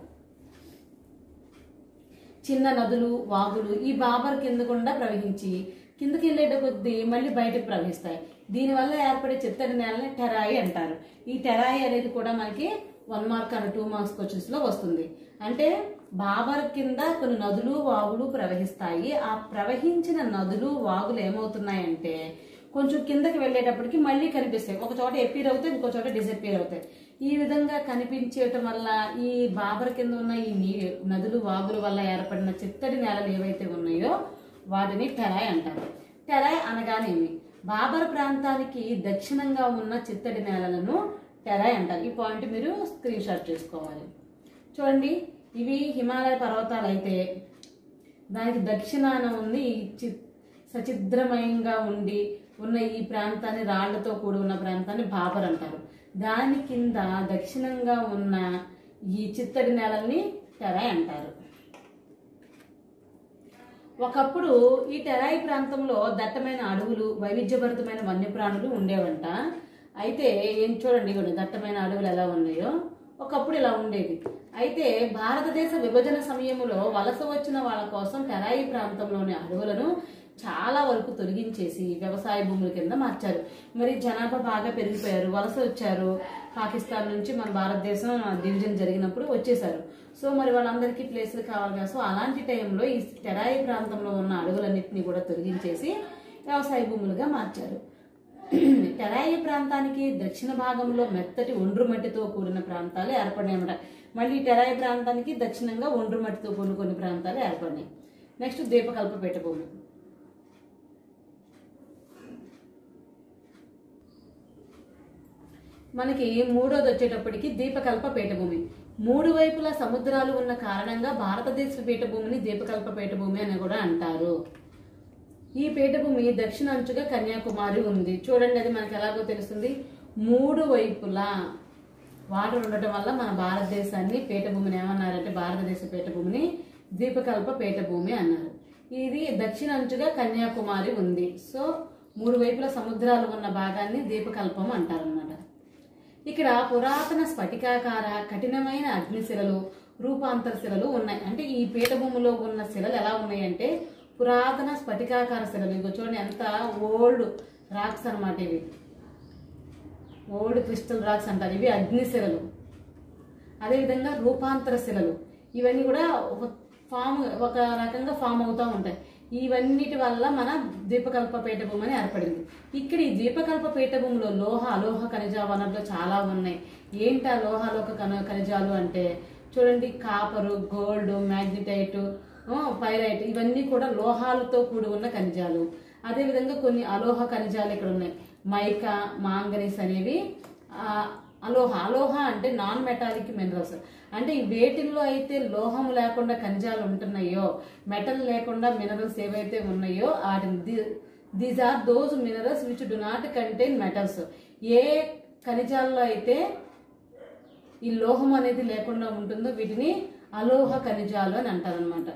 చిన్న నదులు వాగులు ఈ బాబర్ కింద గుండా ప్రవహించి కిందకి వెళ్ళేట కొద్దీ మళ్ళీ బయటకు ప్రవహిస్తాయి దీనివల్ల ఏర్పడే చిత్తడి నేలని టెరాయి అంటారు ఈ టెరాయి అనేది కూడా మనకి one mark and two marks questions లో వస్తుంది అంటే బాబర్ కింద కొన్ని నదులు వాగులు ప్రవహిస్తాయి ఆ ప్రవహించిన నదులు వాగులు ఏమవుతున్నాయంటే కొంచెం కిందకి వెళ్ళేటప్పటికి మళ్ళీ కనిపిస్తాయి ఒక చోట ఎప్పీర్ అవుతాయి ఇంకో చోట డిసప్పీర్ అవుతాయి ఈ విధంగా కనిపించటం వల్ల ఈ బాబర్ కింద ఉన్న ఈ నీ నదులు వాగుల వల్ల ఏర్పడిన చిత్తడి నేలలు ఏవైతే ఉన్నాయో వాటిని టెరాయ్ అంటారు టెరాయ్ అనగానేమి బాబర్ ప్రాంతానికి దక్షిణంగా ఉన్న చిత్తడి నేలలను టెరాయ్ అంటారు ఈ పాయింట్ మీరు స్క్రీన్ షాట్ చేసుకోవాలి చూడండి ఇవి హిమాలయ పర్వతాలు అయితే దానికి దక్షిణాన ఉంది ఈ చి సచిద్రమయంగా ఉండి ఉన్న ఈ ప్రాంతాన్ని రాళ్లతో కూడి ఉన్న ప్రాంతాన్ని బాబర్ అంటారు దాని కింద దక్షిణంగా ఉన్న ఈ చిత్తడి నేలల్ని టెరాయ్ అంటారు ఒకప్పుడు ఈ టెరాయి ప్రాంతంలో దట్టమైన అడవులు వైవిధ్యభరితమైన వన్యప్రాణులు ఉండేవంట అయితే ఏం చూడండి ఇగోండి దట్టమైన అడవులు ఎలా ఉన్నాయో ఒకప్పుడు ఇలా ఉండేది అయితే భారతదేశ విభజన సమయంలో వలస వచ్చిన వాళ్ళ కోసం టెరాయి ప్రాంతంలోని అడవులను చాలా వరకు తొలగించేసి వ్యవసాయ భూముల కింద మార్చారు మరి జనాభా బాగా పెరిగిపోయారు వలస వచ్చారు పాకిస్తాన్ నుంచి మన భారతదేశం డివిజన్ జరిగినప్పుడు వచ్చేసారు సో మరి వాళ్ళందరికీ ప్లేసులు కావాలి కదా సో అలాంటి టైంలో ఈ టెరాయి ప్రాంతంలో ఉన్న అడవులన్నింటినీ కూడా తొలగించేసి వ్యవసాయ భూములుగా మార్చారు టెరాయి ప్రాంతానికి దక్షిణ భాగంలో మెత్తటి ఒండ్రు మట్టితో కూడిన ప్రాంతాలు ఏర్పడినాయన్నమాట మళ్ళీ ఈ టెరాయి ప్రాంతానికి దక్షిణంగా ఒండ్రు మట్టితో కూడిన కొన్ని ప్రాంతాలు ఏర్పడినాయి నెక్స్ట్ దీపకల్ప భూమి మనకి మూడోది వచ్చేటప్పటికి దీపకల్ప పీఠభూమి మూడు వైపులా సముద్రాలు ఉన్న కారణంగా భారతదేశ పీఠభూమిని దీపకల్ప పీఠభూమి అని కూడా అంటారు ఈ పీఠభూమి దక్షిణ అంచుగా కన్యాకుమారి ఉంది చూడండి అది మనకి ఎలాగో తెలుస్తుంది మూడు వైపులా వాటర్ ఉండటం వల్ల మన భారతదేశాన్ని పీఠభూమిని ఏమన్నారంటే భారతదేశ పీఠభూమిని ద్వీపకల్ప పీఠభూమి అన్నారు ఇది దక్షిణ అంచుగా కన్యాకుమారి ఉంది సో మూడు వైపుల సముద్రాలు ఉన్న భాగాన్ని దీపకల్పం అంటారన్నమాట ఇక్కడ పురాతన స్ఫటికాకార కఠినమైన అగ్నిశిలలు రూపాంతర శిలలు ఉన్నాయి అంటే ఈ పీఠభూమిలో ఉన్న శిలలు ఎలా ఉన్నాయంటే పురాతన స్ఫటికాకార శిలలు ఇగో చూడండి ఎంత ఓల్డ్ రాక్స్ అన్నమాట ఇవి ఓల్డ్ క్రిస్టల్ రాక్స్ అంటారు ఇవి అగ్నిశిలలు అదేవిధంగా రూపాంతర శిలలు ఇవన్నీ కూడా ఒక ఫామ్ ఒక రకంగా ఫామ్ అవుతూ ఉంటాయి ఇవన్నిటి వల్ల మన ద్వీపకల్ప పీఠభూమి అని ఏర్పడింది ఇక్కడ ఈ ద్వీపకల్ప పీఠభూమిలో లోహ అలోహ ఖనిజ వనరులు చాలా ఉన్నాయి ఏంటి ఆ లోహ అలోహ ఖన- ఖనిజాలు అంటే చూడండి కాపరు గోల్డ్ మ్యాగ్నెటైట్ పైరైట్ ఇవన్నీ కూడా లోహాలతో కూడి ఉన్న ఖనిజాలు అదేవిధంగా కొన్ని అలోహ ఖనిజాలు ఇక్కడ ఉన్నాయి మైకా మాంగనీస్ అనేవి ఆ, అలోహ అలోహ అంటే నాన్ మెటాలిక్ మినరల్స్ అంటే ఈ వేటిల్లో అయితే లోహము లేకుండా ఖనిజాలు ఉంటున్నాయో మెటల్ లేకుండా మినరల్స్ ఏవైతే ఉన్నాయో వాటిని these are those minerals which do not contain metals ఏ ఖనిజాల్లో అయితే ఈ లోహం అనేది లేకుండా ఉంటుందో వీటిని అలోహ ఖనిజాలు అని అంటారనమాట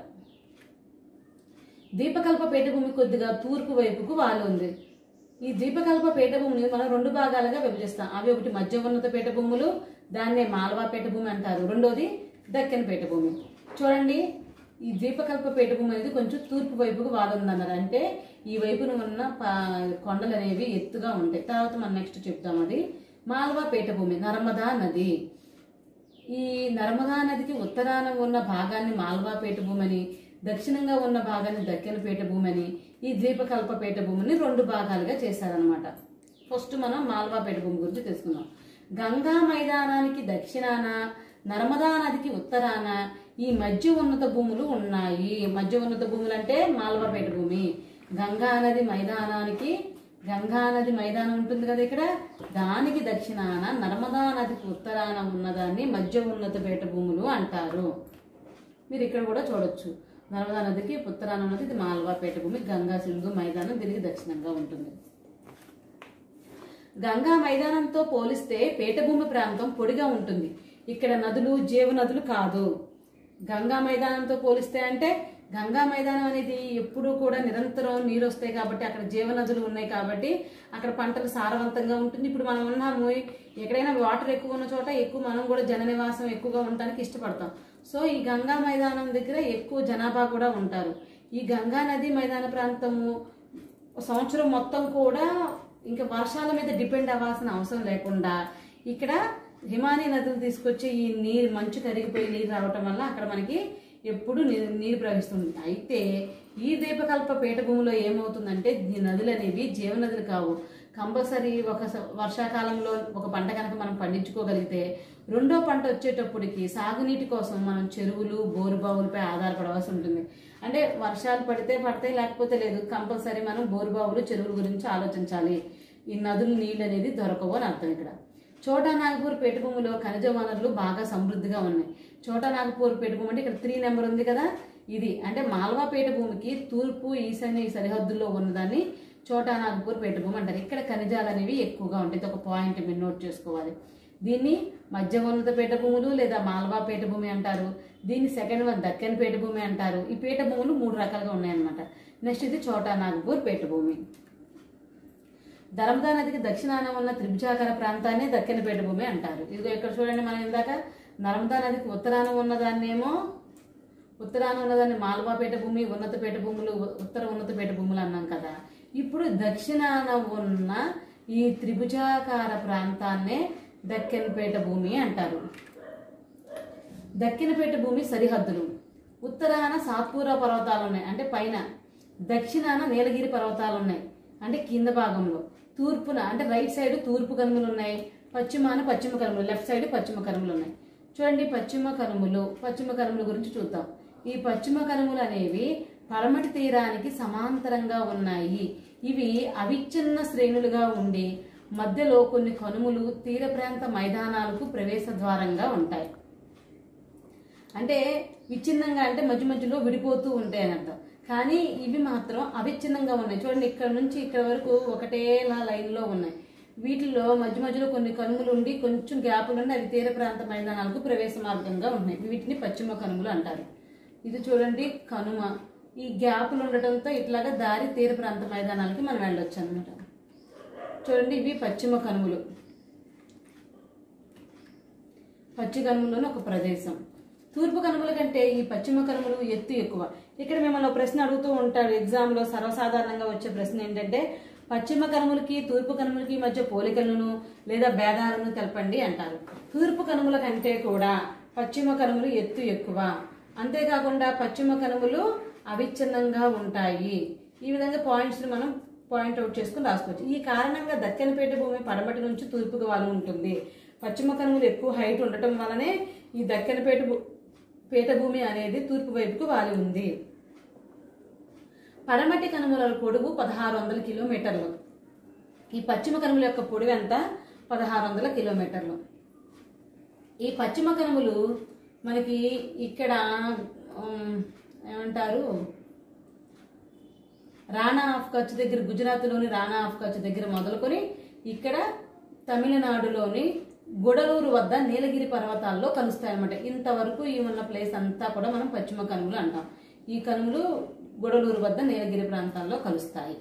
దీపకల్ప పీఠభూమి కొద్దిగా తూర్పు వైపుకు వాలి ఉంది ఈ దీపకల్ప పీఠభూమిని మనం రెండు భాగాలుగా విభజిస్తాం అవి ఒకటి మధ్య ఉన్నత పీఠభూములు దాన్నే మాలవా పీఠభూమి అంటారు రెండోది దక్కన్ పీఠభూమి చూడండి ఈ దీపకల్ప పీఠభూమి అనేది కొంచెం తూర్పు వైపుకు వాలుందన్నారు అంటే ఈ వైపున ఉన్న పా- కొండలు అనేవి ఎత్తుగా ఉంటాయి తర్వాత మనం నెక్స్ట్ చెప్తాం అది మాలవా పీఠభూమి నర్మదా నది ఈ నర్మదా నదికి ఉత్తరాన ఉన్న భాగాన్ని మాల్వా పీఠభూమి అని దక్షిణంగా ఉన్న భాగాన్ని దక్కన పీఠభూమి అని ఈ ద్వీపకల్ప పీఠభూమిని రెండు భాగాలుగా చేశారనమాట ఫస్ట్ మనం మాల్వా పీఠభూమి గురించి తెలుసుకుందాం గంగా మైదానానికి దక్షిణాన నర్మదా నదికి ఉత్తరాన ఈ మధ్య ఉన్నత భూములు ఉన్నాయి మధ్య ఉన్నత భూములు అంటే మాల్వా పీఠభూమి గంగా నది మైదానానికి గంగా నది మైదానం ఉంటుంది కదా ఇక్కడ దానికి దక్షిణాన నర్మదా నదికి ఉత్తరాన ఉన్నదాన్ని మధ్య ఉన్నత పీఠ భూములు అంటారు మీరు ఇక్కడ కూడా చూడొచ్చు నర్మదా నదికి ఉత్తరాన ఉన్నది ఇది మాల్వా పీఠ భూమి గంగా సింధు మైదానం దీనికి దక్షిణంగా ఉంటుంది గంగా మైదానంతో పోలిస్తే పీఠభూమి ప్రాంతం పొడిగా ఉంటుంది ఇక్కడ నదులు జీవనదులు కాదు గంగా మైదానంతో పోలిస్తే అంటే గంగా మైదానం అనేది ఎప్పుడూ కూడా నిరంతరం నీరు వస్తాయి కాబట్టి అక్కడ జీవనదులు ఉన్నాయి కాబట్టి అక్కడ పంటలు సారవంతంగా ఉంటుంది ఇప్పుడు మనం ఉన్నాము ఎక్కడైనా వాటర్ ఎక్కువ ఉన్న చోట ఎక్కువ మనం కూడా జన నివాసం ఎక్కువగా ఉండడానికి ఇష్టపడతాం సో ఈ గంగా మైదానం దగ్గర ఎక్కువ జనాభా కూడా ఉంటారు ఈ గంగా నది మైదాన ప్రాంతము సంవత్సరం మొత్తం కూడా ఇంకా వర్షాల మీద డిపెండ్ అవ్వాల్సిన అవసరం లేకుండా ఇక్కడ హిమానీ నదులు తీసుకొచ్చి ఈ నీరు మంచు కరిగిపోయి నీరు రావటం వల్ల అక్కడ మనకి ఎప్పుడు నీరు నీరు ప్రవహిస్తుంది అయితే ఈ దీపకల్ప పీఠభూమిలో ఏమవుతుందంటే ఈ నదులు అనేవి జీవనదులు కావు కంపల్సరీ ఒక స- వర్షాకాలంలో ఒక పంట కనుక మనం పండించుకోగలిగితే రెండో పంట వచ్చేటప్పటికి సాగునీటి కోసం మనం చెరువులు బోరు బావులపై ఆధారపడవలసి ఉంటుంది అంటే వర్షాలు పడితే పడతాయి లేకపోతే లేదు కంపల్సరీ మనం బోరు బావులు చెరువుల గురించి ఆలోచించాలి ఈ నదులు నీళ్ళు అనేది దొరకవు అని అర్థం ఇక్కడ చోటా నాగపూర్ పీఠభూమిలో ఖనిజ వనరులు బాగా సమృద్ధిగా ఉన్నాయి చోటా నాగపూర్ పీఠభూమి అంటే ఇక్కడ త్రీ నెంబర్ ఉంది కదా ఇది అంటే మాల్వా పీఠభూమికి తూర్పు ఈశాన్య సరిహద్దుల్లో ఉన్నదాన్ని చోటా నాగపూర్ పీఠభూమి అంటారు ఇక్కడ ఖనిజాలు అనేవి ఎక్కువగా ఉంటాయి ఇది ఒక పాయింట్ మీరు నోట్ చేసుకోవాలి దీన్ని మధ్య ఉన్నత పీఠభూములు లేదా మాల్వా పీఠభూమి అంటారు దీన్ని సెకండ్ వన్ దక్కన్ పీఠభూమి అంటారు ఈ పీఠభూములు మూడు రకాలుగా ఉన్నాయన్నమాట నెక్స్ట్ ఇది చోటా నాగపూర్ పీఠభూమి ధర్మదా నదికి దక్షిణాన ఉన్న త్రిభుజాకార ప్రాంతాన్ని దక్కన పీఠభూమి అంటారు ఇదిగో ఇక్కడ చూడండి మనం ఇందాక నర్మదా నదికి ఉత్తరాన ఉన్నదాన్నేమో ఉత్తరాన ఉన్నదాన్ని మాల్వా పీఠభూమి ఉన్నత పీఠభూములు ఉత్తర ఉన్నత పీఠభూములు అన్నాం కదా ఇప్పుడు దక్షిణాన ఉన్న ఈ త్రిభుజాకార ప్రాంతాన్నే దక్కన్ పీఠభూమి అంటారు దక్షిణపేట భూమి సరిహద్దులు ఉత్తరాన సాత్పూర పర్వతాలు ఉన్నాయి అంటే పైన దక్షిణాన నీలగిరి పర్వతాలు ఉన్నాయి అంటే కింద భాగంలో తూర్పున అంటే రైట్ సైడ్ తూర్పు కనుమలు ఉన్నాయి పశ్చిమాన పశ్చిమ కనుమలు లెఫ్ట్ సైడ్ పశ్చిమ కనుమలు ఉన్నాయి చూడండి పశ్చిమ కనుమలు పశ్చిమ కనుమల గురించి చూద్దాం ఈ పశ్చిమ కనుమలు అనేవి పడమటి తీరానికి సమాంతరంగా ఉన్నాయి ఇవి అవిచ్ఛిన్న శ్రేణులుగా ఉండి మధ్యలో కొన్ని కనుమలు తీర ప్రాంత మైదానాలకు ప్రవేశ ద్వారంగా ఉంటాయి అంటే విచ్ఛిన్నంగా అంటే మధ్య మధ్యలో విడిపోతూ ఉంటాయి అని అర్థం కానీ ఇవి మాత్రం అవిచ్ఛిన్నంగా ఉన్నాయి చూడండి ఇక్కడ నుంచి ఇక్కడ వరకు ఒకటేలా లైన్లో ఉన్నాయి వీటిలో మధ్య మధ్యలో కొన్ని కనుమలు ఉండి కొంచెం గ్యాపులు ఉండి అవి తీర ప్రాంత మైదానాలకు ప్రవేశ మార్గంగా ఉన్నాయి వీటిని పశ్చిమ కనుమలు అంటారు ఇది చూడండి కనుమ ఈ గ్యాపులు ఉండటంతో ఇట్లాగా దారి తీర ప్రాంత మైదానాలకి మనం వెళ్ళొచ్చు అనమాట చూడండి ఇవి పశ్చిమ కనుమలు పచ్చి కనుమలోని ఒక ప్రదేశం తూర్పు కనుమల కంటే ఈ పశ్చిమ కనుమలు ఎత్తు ఎక్కువ ఇక్కడ మిమ్మల్ని ఒక ప్రశ్న అడుగుతూ ఉంటాడు ఎగ్జామ్లో సర్వసాధారణంగా వచ్చే ప్రశ్న ఏంటంటే పశ్చిమ కనుమలకి తూర్పు కనుమలకి మధ్య పోలికలను లేదా భేదాలను తెలపండి అంటారు తూర్పు కనుమల కంటే కూడా పశ్చిమ కనుమలు ఎత్తు ఎక్కువ అంతేకాకుండా పశ్చిమ కనుమలు అవిచ్ఛిన్నంగా ఉంటాయి ఈ విధంగా పాయింట్స్ని మనం పాయింట్ అవుట్ చేసుకుని రాసుకోవచ్చు ఈ కారణంగా దక్కనపేట భూమి పడమటి నుంచి తూర్పుకు వాలి ఉంటుంది పశ్చిమ కనుమలు ఎక్కువ హైట్ ఉండటం వలనే ఈ దక్కనపేట భూ- పీఠభూమి అనేది తూర్పు వైపుకు వాలి ఉంది పడమటి కనుమల పొడవు పదహారు వందల కిలోమీటర్లు ఈ పశ్చిమ కనుమల యొక్క పొడవు ఎంత పదహారు వందల కిలోమీటర్లు ఈ పశ్చిమ కనుమలు మనకి ఇక్కడ ఉమ్, ఏమంటారు రాణా ఆఫ్ కచ్ దగ్గర గుజరాత్లోని రాణా ఆఫ్ కచ్ దగ్గర మొదలుకొని ఇక్కడ తమిళనాడులోని గుడలూరు వద్ద నీలగిరి పర్వతాల్లో కలుస్తాయన్నమాట ఇంతవరకు ఈ ఉన్న ప్లేస్ అంతా కూడా మనం పశ్చిమ కనుమలు అంటాం ఈ కనుమలు గుడలూరు వద్ద నీలగిరి ప్రాంతాల్లో కలుస్తాయి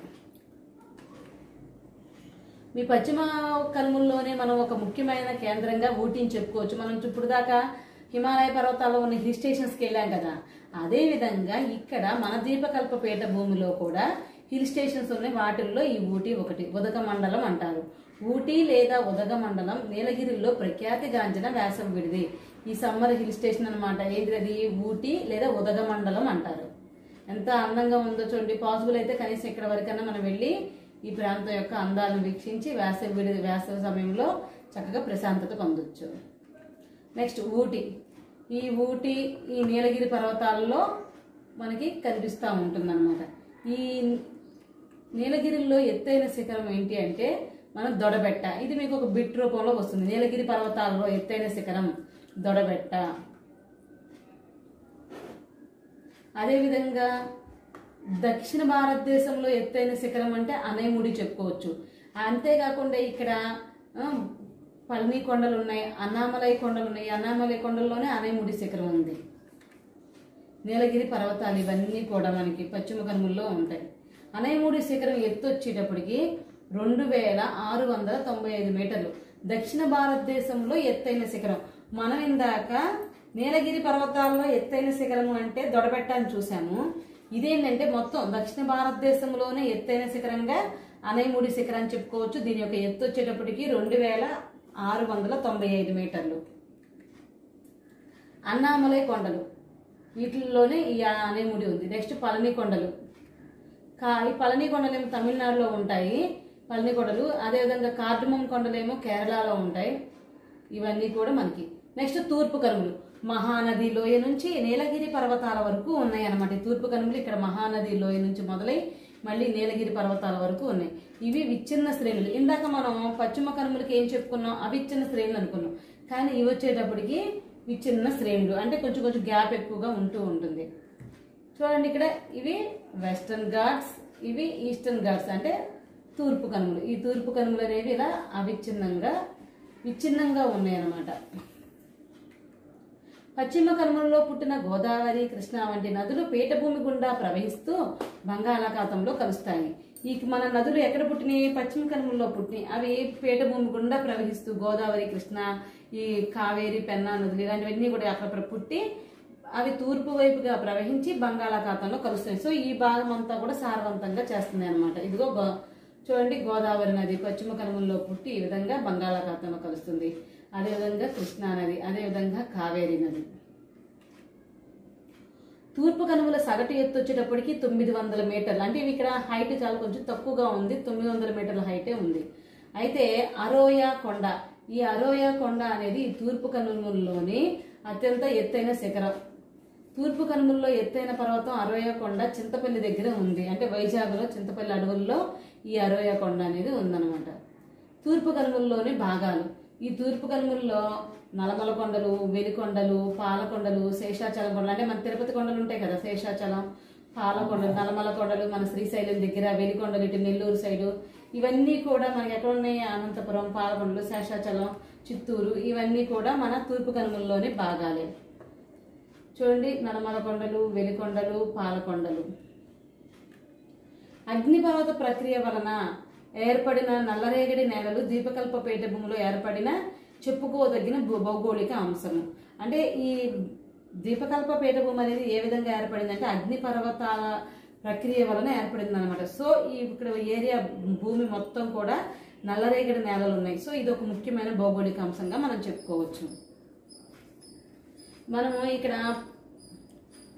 మీ పశ్చిమ కనుమల్లోనే మనం ఒక ముఖ్యమైన కేంద్రంగా ఊటీని చెప్పుకోవచ్చు మనం ఇప్పుడు దాకా హిమాలయ పర్వతాల్లో ఉన్న హిల్ స్టేషన్స్కి వెళ్ళాం కదా అదే విధంగా ఇక్కడ మన దీపకల్పపేట భూమిలో కూడా హిల్ స్టేషన్స్ ఉన్నాయి వాటిల్లో ఈ ఊటీ ఒకటి ఉదక మండలం అంటారు ఊటీ లేదా ఉదగ మండలం నీలగిరిలో ప్రఖ్యాతిగాంచిన వేసవి విడిది ఈ సమ్మర్ హిల్ స్టేషన్ అనమాట ఏది అది ఊటీ లేదా ఉదగ మండలం అంటారు ఎంత అందంగా ఉందో చూడండి పాసిబుల్ అయితే కనీసం ఇక్కడ వరకైనా మనం వెళ్ళి ఈ ప్రాంతం యొక్క అందాలను వీక్షించి వేసవి విడి వేసవి సమయంలో చక్కగా ప్రశాంతత పొందొచ్చు నెక్స్ట్ ఊటీ ఈ ఊటీ ఈ నీలగిరి పర్వతాల్లో మనకి కనిపిస్తూ ఉంటుందన్నమాట ఈ నీలగిరిలో ఎత్తైన శిఖరం ఏంటి అంటే మనం దొడబెట్ట ఇది మీకు ఒక బిట్ రూపంలో వస్తుంది నీలగిరి పర్వతాల్లో ఎత్తైన శిఖరం దొడబెట్ట అదేవిధంగా దక్షిణ భారతదేశంలో ఎత్తైన శిఖరం అంటే అనేముడి చెప్పుకోవచ్చు అంతేకాకుండా ఇక్కడ ఆ, పళని కొండలు ఉన్నాయి అన్నామలై కొండలు ఉన్నాయి ఈ అన్నామలై కొండల్లోనే అనేముడి శిఖరం ఉంది నీలగిరి పర్వతాలు ఇవన్నీ కూడా మనకి పశ్చిమ కనుమల్లో ఉంటాయి అనేముడి శిఖరం ఎత్తు వచ్చేటప్పటికి రెండు వేల ఆరు వందల తొంభై ఐదు మీటర్లు దక్షిణ భారతదేశంలో ఎత్తైన శిఖరం మనం ఇందాక నీలగిరి పర్వతాల్లో ఎత్తైన శిఖరం అంటే దొడబెట్ట అని చూసాము ఇదేంటంటే మొత్తం దక్షిణ భారతదేశంలోనే ఎత్తైన శిఖరంగా అనేముడి శిఖరం అని చెప్పుకోవచ్చు దీని యొక్క ఎత్తు వచ్చేటప్పటికి రెండు వేల ఆరు వందల తొంభై ఐదు మీటర్లు అన్నామలై కొండలు వీటిల్లోనే ఈ అనేముడి ఉంది నెక్స్ట్ పళని కొండలు కా ఈ పళని కొండలు ఏమో తమిళనాడులో ఉంటాయి పళని కొండలు అదేవిధంగా కార్డమం కొండలేమో కేరళలో ఉంటాయి ఇవన్నీ కూడా మనకి నెక్స్ట్ తూర్పు కనుమలు మహానది లోయ నుంచి నీలగిరి పర్వతాల వరకు ఉన్నాయి అన్నమాట ఈ తూర్పు కనుమలు ఇక్కడ మహానది లోయ నుంచి మొదలై మళ్ళీ నీలగిరి పర్వతాల వరకు ఉన్నాయి ఇవి విచ్ఛిన్న శ్రేణులు ఇందాక మనం పశ్చిమ కనుమలకి ఏం చెప్పుకున్నాం అవిచ్ఛిన్న శ్రేణులు అనుకున్నాం కానీ ఇవి వచ్చేటప్పటికి విచ్ఛిన్న శ్రేణులు అంటే కొంచెం కొంచెం గ్యాప్ ఎక్కువగా ఉంటూ ఉంటుంది చూడండి ఇక్కడ ఇవి వెస్టర్న్ ఘాట్స్ ఇవి ఈస్టర్న్ ఘాట్స్ అంటే తూర్పు కనుమలు ఈ తూర్పు కనుమలు అనేవి ఇలా అవిచ్ఛిన్నంగా విచ్ఛిన్నంగా ఉన్నాయన్నమాట పశ్చిమ కనుమలలో పుట్టిన గోదావరి కృష్ణ వంటి నదులు పీఠభూమి గుండా ప్రవహిస్తూ బంగాళాఖాతంలో కలుస్తాయి ఈ మన నదులు ఎక్కడ పుట్టినాయి పశ్చిమ కనుమల్లో పుట్టినాయి అవి పీఠభూమి గుండా ప్రవహిస్తూ గోదావరి కృష్ణ ఈ కావేరి పెన్నా నదులు ఇలాంటివన్నీ కూడా అక్కడ పుట్టి అవి తూర్పు వైపుగా ప్రవహించి బంగాళాఖాతంలో కలుస్తాయి సో ఈ భాగం అంతా కూడా సారవంతంగా చేస్తుంది అనమాట ఇదిగో గో చూడండి గోదావరి నది పశ్చిమ కనుమల్లో పుట్టి ఈ విధంగా బంగాళాఖాతంలో కలుస్తుంది అదేవిధంగా కృష్ణా నది అదేవిధంగా కావేరి నది తూర్పు కనుమల సగటు ఎత్తు వచ్చేటప్పటికి తొమ్మిది వందల మీటర్లు అంటే ఇవి ఇక్కడ హైట్ చాలా కొంచెం తక్కువగా ఉంది తొమ్మిది వందల మీటర్ల హైటే ఉంది అయితే అరోయా కొండ ఈ అరోయా కొండ అనేది ఈ తూర్పు కనుమల్లోని అత్యంత ఎత్తైన శిఖరం తూర్పు కనుమల్లో ఎత్తైన పర్వతం అరోయా కొండ చింతపల్లి దగ్గర ఉంది అంటే వైజాగ్లో చింతపల్లి అడవుల్లో ఈ అరోయా కొండ అనేది ఉందన్నమాట తూర్పు కనుమల్లోని భాగాలు ఈ తూర్పు కనుమల్లో నలమల కొండలు వెలికొండలు పాలకొండలు శేషాచలం కొండలు అంటే మన తిరుపతి కొండలు ఉంటాయి కదా శేషాచలం పాలకొండలు నలమల కొండలు మన శ్రీశైలం దగ్గర వెలికొండలు ఇటు నెల్లూరు సైడు ఇవన్నీ కూడా మనకి ఎక్కడ ఉన్నాయి అనంతపురం పాలకొండలు శేషాచలం చిత్తూరు ఇవన్నీ కూడా మన తూర్పు కనుమల్లోని భాగాలే చూడండి నలమల కొండలు వెలికొండలు పాలకొండలు అగ్నిపర్వత ప్రక్రియ వలన ఏర్పడిన నల్లరేగడి నేలలు దీపకల్ప పీఠ భూమిలో ఏర్పడిన చెప్పుకోదగిన భూ- భౌగోళిక అంశము అంటే ఈ దీపకల్ప పీఠ భూమి అనేది ఏ విధంగా ఏర్పడిందంటే అగ్నిపర్వతాల ప్రక్రియ వలన ఏర్పడింది అనమాట సో ఈ ఇక్కడ ఏరియా భూమి మొత్తం కూడా నల్లరేగడి నేలలు ఉన్నాయి సో ఇది ఒక ముఖ్యమైన భౌగోళిక అంశంగా మనం చెప్పుకోవచ్చు మనము ఇక్కడ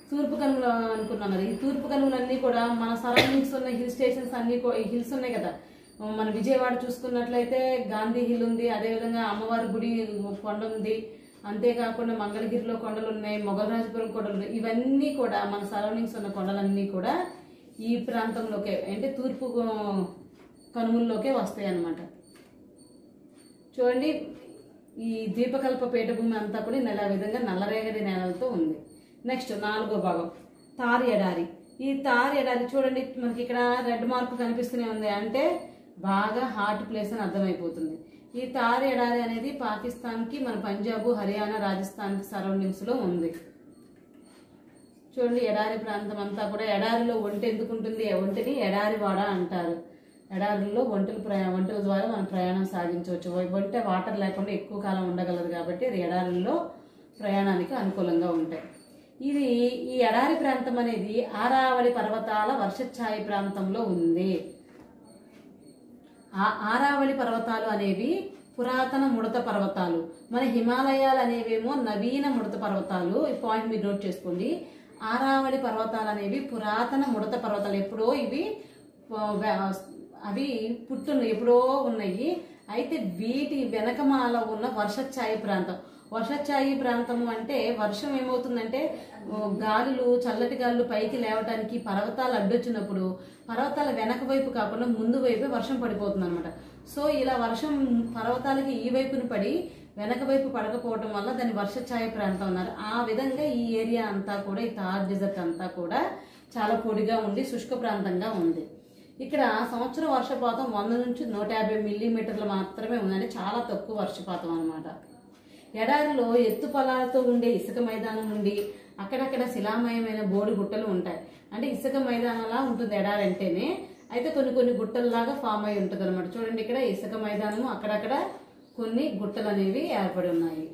తూర్పు కనుమలు అనుకున్నాం కదా ఈ తూర్పు కనుమలన్నీ కూడా మన సరౌండింగ్స్ ఉన్న హిల్ స్టేషన్స్ అన్ని హిల్స్ ఉన్నాయి కదా మన విజయవాడ చూసుకున్నట్లయితే గాంధీ హిల్ ఉంది అదేవిధంగా అమ్మవారి గుడి కొండ ఉంది అంతేకాకుండా మంగళగిరిలో కొండలు ఉన్నాయి మొగలరాజపురం కొండలు ఉన్నాయి ఇవన్నీ కూడా మన సరౌండింగ్స్ ఉన్న కొండలన్నీ కూడా ఈ ప్రాంతంలోకే అంటే తూర్పు గు- కనుమల్లోకే వస్తాయి అన్నమాట చూడండి ఈ దీపకల్ప పీఠభూమి అంతా కూడా నెల విధంగా నల్లరేగడి నేలలతో ఉంది నెక్స్ట్ నాలుగో భాగం తార్ ఎడారి ఈ తార్ ఎడారి చూడండి మనకి ఇక్కడ రెడ్ మార్క్ కనిపిస్తూనే ఉంది అంటే బాగా హాట్ ప్లేస్ అని అర్థమైపోతుంది ఈ తార్ ఎడారి అనేది పాకిస్తాన్కి మన పంజాబ్ హర్యానా రాజస్థాన్ సరౌండింగ్స్లో ఉంది చూడండి ఎడారి ప్రాంతం అంతా కూడా ఎడారిలో ఒంట ఎందుకు ఉంటుంది ఒంటిని ఎడారి వాడ అంటారు ఎడారుల్లో ఒంటలు ప్రయా ఒంటల ద్వారా మనం ప్రయాణం సాగించవచ్చు ఒంటె వాటర్ లేకుండా ఎక్కువ కాలం ఉండగలదు కాబట్టి అది ఎడారుల్లో ప్రయాణానికి అనుకూలంగా ఉంటాయి ఇది ఈ ఎడారి ప్రాంతం అనేది ఆరావళి పర్వతాల వర్షఛాయ ప్రాంతంలో ఉంది ఆ ఆరావళి పర్వతాలు అనేవి పురాతన ముడత పర్వతాలు మన హిమాలయాలు అనేవేమో నవీన ముడత పర్వతాలు ఈ పాయింట్ మీరు నోట్ చేసుకోండి ఆరావళి పర్వతాలు అనేవి పురాతన ముడత పర్వతాలు ఎప్పుడో ఇవి ఆ, వే- అవి పుట్టున్నాయి ఎప్పుడో ఉన్నాయి అయితే వీటి వెనకమాల ఉన్న వర్షఛాయ ప్రాంతం వర్షఛాయి ప్రాంతము అంటే వర్షం ఏమవుతుందంటే ఓ, గాలులు చల్లటి గాలులు పైకి లేవటానికి పర్వతాలు అడ్డొచ్చినప్పుడు పర్వతాల వెనక వైపు కాకుండా ముందు వైపే వర్షం పడిపోతుంది అనమాట సో ఇలా వర్షం పర్వతాలకి ఈ వైపున పడి వెనక వైపు పడకపోవటం వల్ల దాన్ని వర్షఛాయ ప్రాంతం అన్నారు ఆ విధంగా ఈ ఏరియా అంతా కూడా ఈ థార్ డిజర్ట్ అంతా కూడా చాలా పొడిగా ఉండి శుష్క ప్రాంతంగా ఉంది ఇక్కడ సంవత్సరం వర్షపాతం వంద నుంచి నూట యాభై మిల్లీమీటర్లు మాత్రమే ఉంది అంటే చాలా తక్కువ వర్షపాతం అన్నమాట ఎడారిలో ఎత్తు పొలాలతో ఉండే ఇసుక మైదానం నుండి అక్కడక్కడ శిలామయమైన బోడి గుట్టలు ఉంటాయి అంటే ఇసుక మైదానంలా ఉంటుంది ఎడారి అంటేనే అయితే కొన్ని కొన్ని గుట్టల్లాగా ఫామ్ అయి ఉంటుంది అనమాట చూడండి ఇక్కడ ఇసుక మైదానము అక్కడక్కడ కొన్ని గుట్టలు అనేవి ఏర్పడి ఉన్నాయి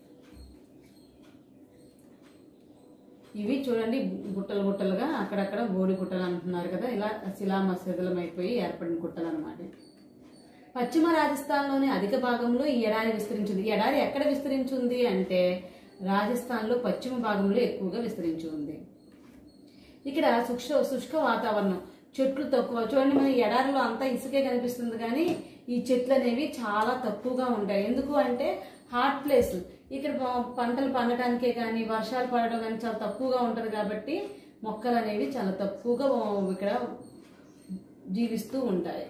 ఇవి చూడండి గుట్టలు గుట్టలుగా అక్కడక్కడ బోడి గుట్టలు అంటున్నారు కదా ఇలా శిలామశిథిలం అయిపోయి ఏర్పడిన గుట్టలు అనమాట పశ్చిమ రాజస్థాన్లోని అధిక భాగంలో ఈ ఎడారి విస్తరించింది ఈ ఎడారి ఎక్కడ విస్తరించింది అంటే రాజస్థాన్లో పశ్చిమ భాగంలో ఎక్కువగా విస్తరించి ఉంది ఇక్కడ శుష్క శుష్క వాతావరణం చెట్లు తక్కువ చూడండి మన ఎడారిలో అంతా ఇసుకే కనిపిస్తుంది కానీ ఈ చెట్లు అనేవి చాలా తక్కువగా ఉంటాయి ఎందుకు అంటే హాట్ ప్లేస్ ఇక్కడ ప- పంటలు పండటానికే కానీ వర్షాలు పడడం కానీ చాలా తక్కువగా ఉంటుంది కాబట్టి మొక్కలు అనేవి చాలా తక్కువగా ఇక్కడ జీవిస్తూ ఉంటాయి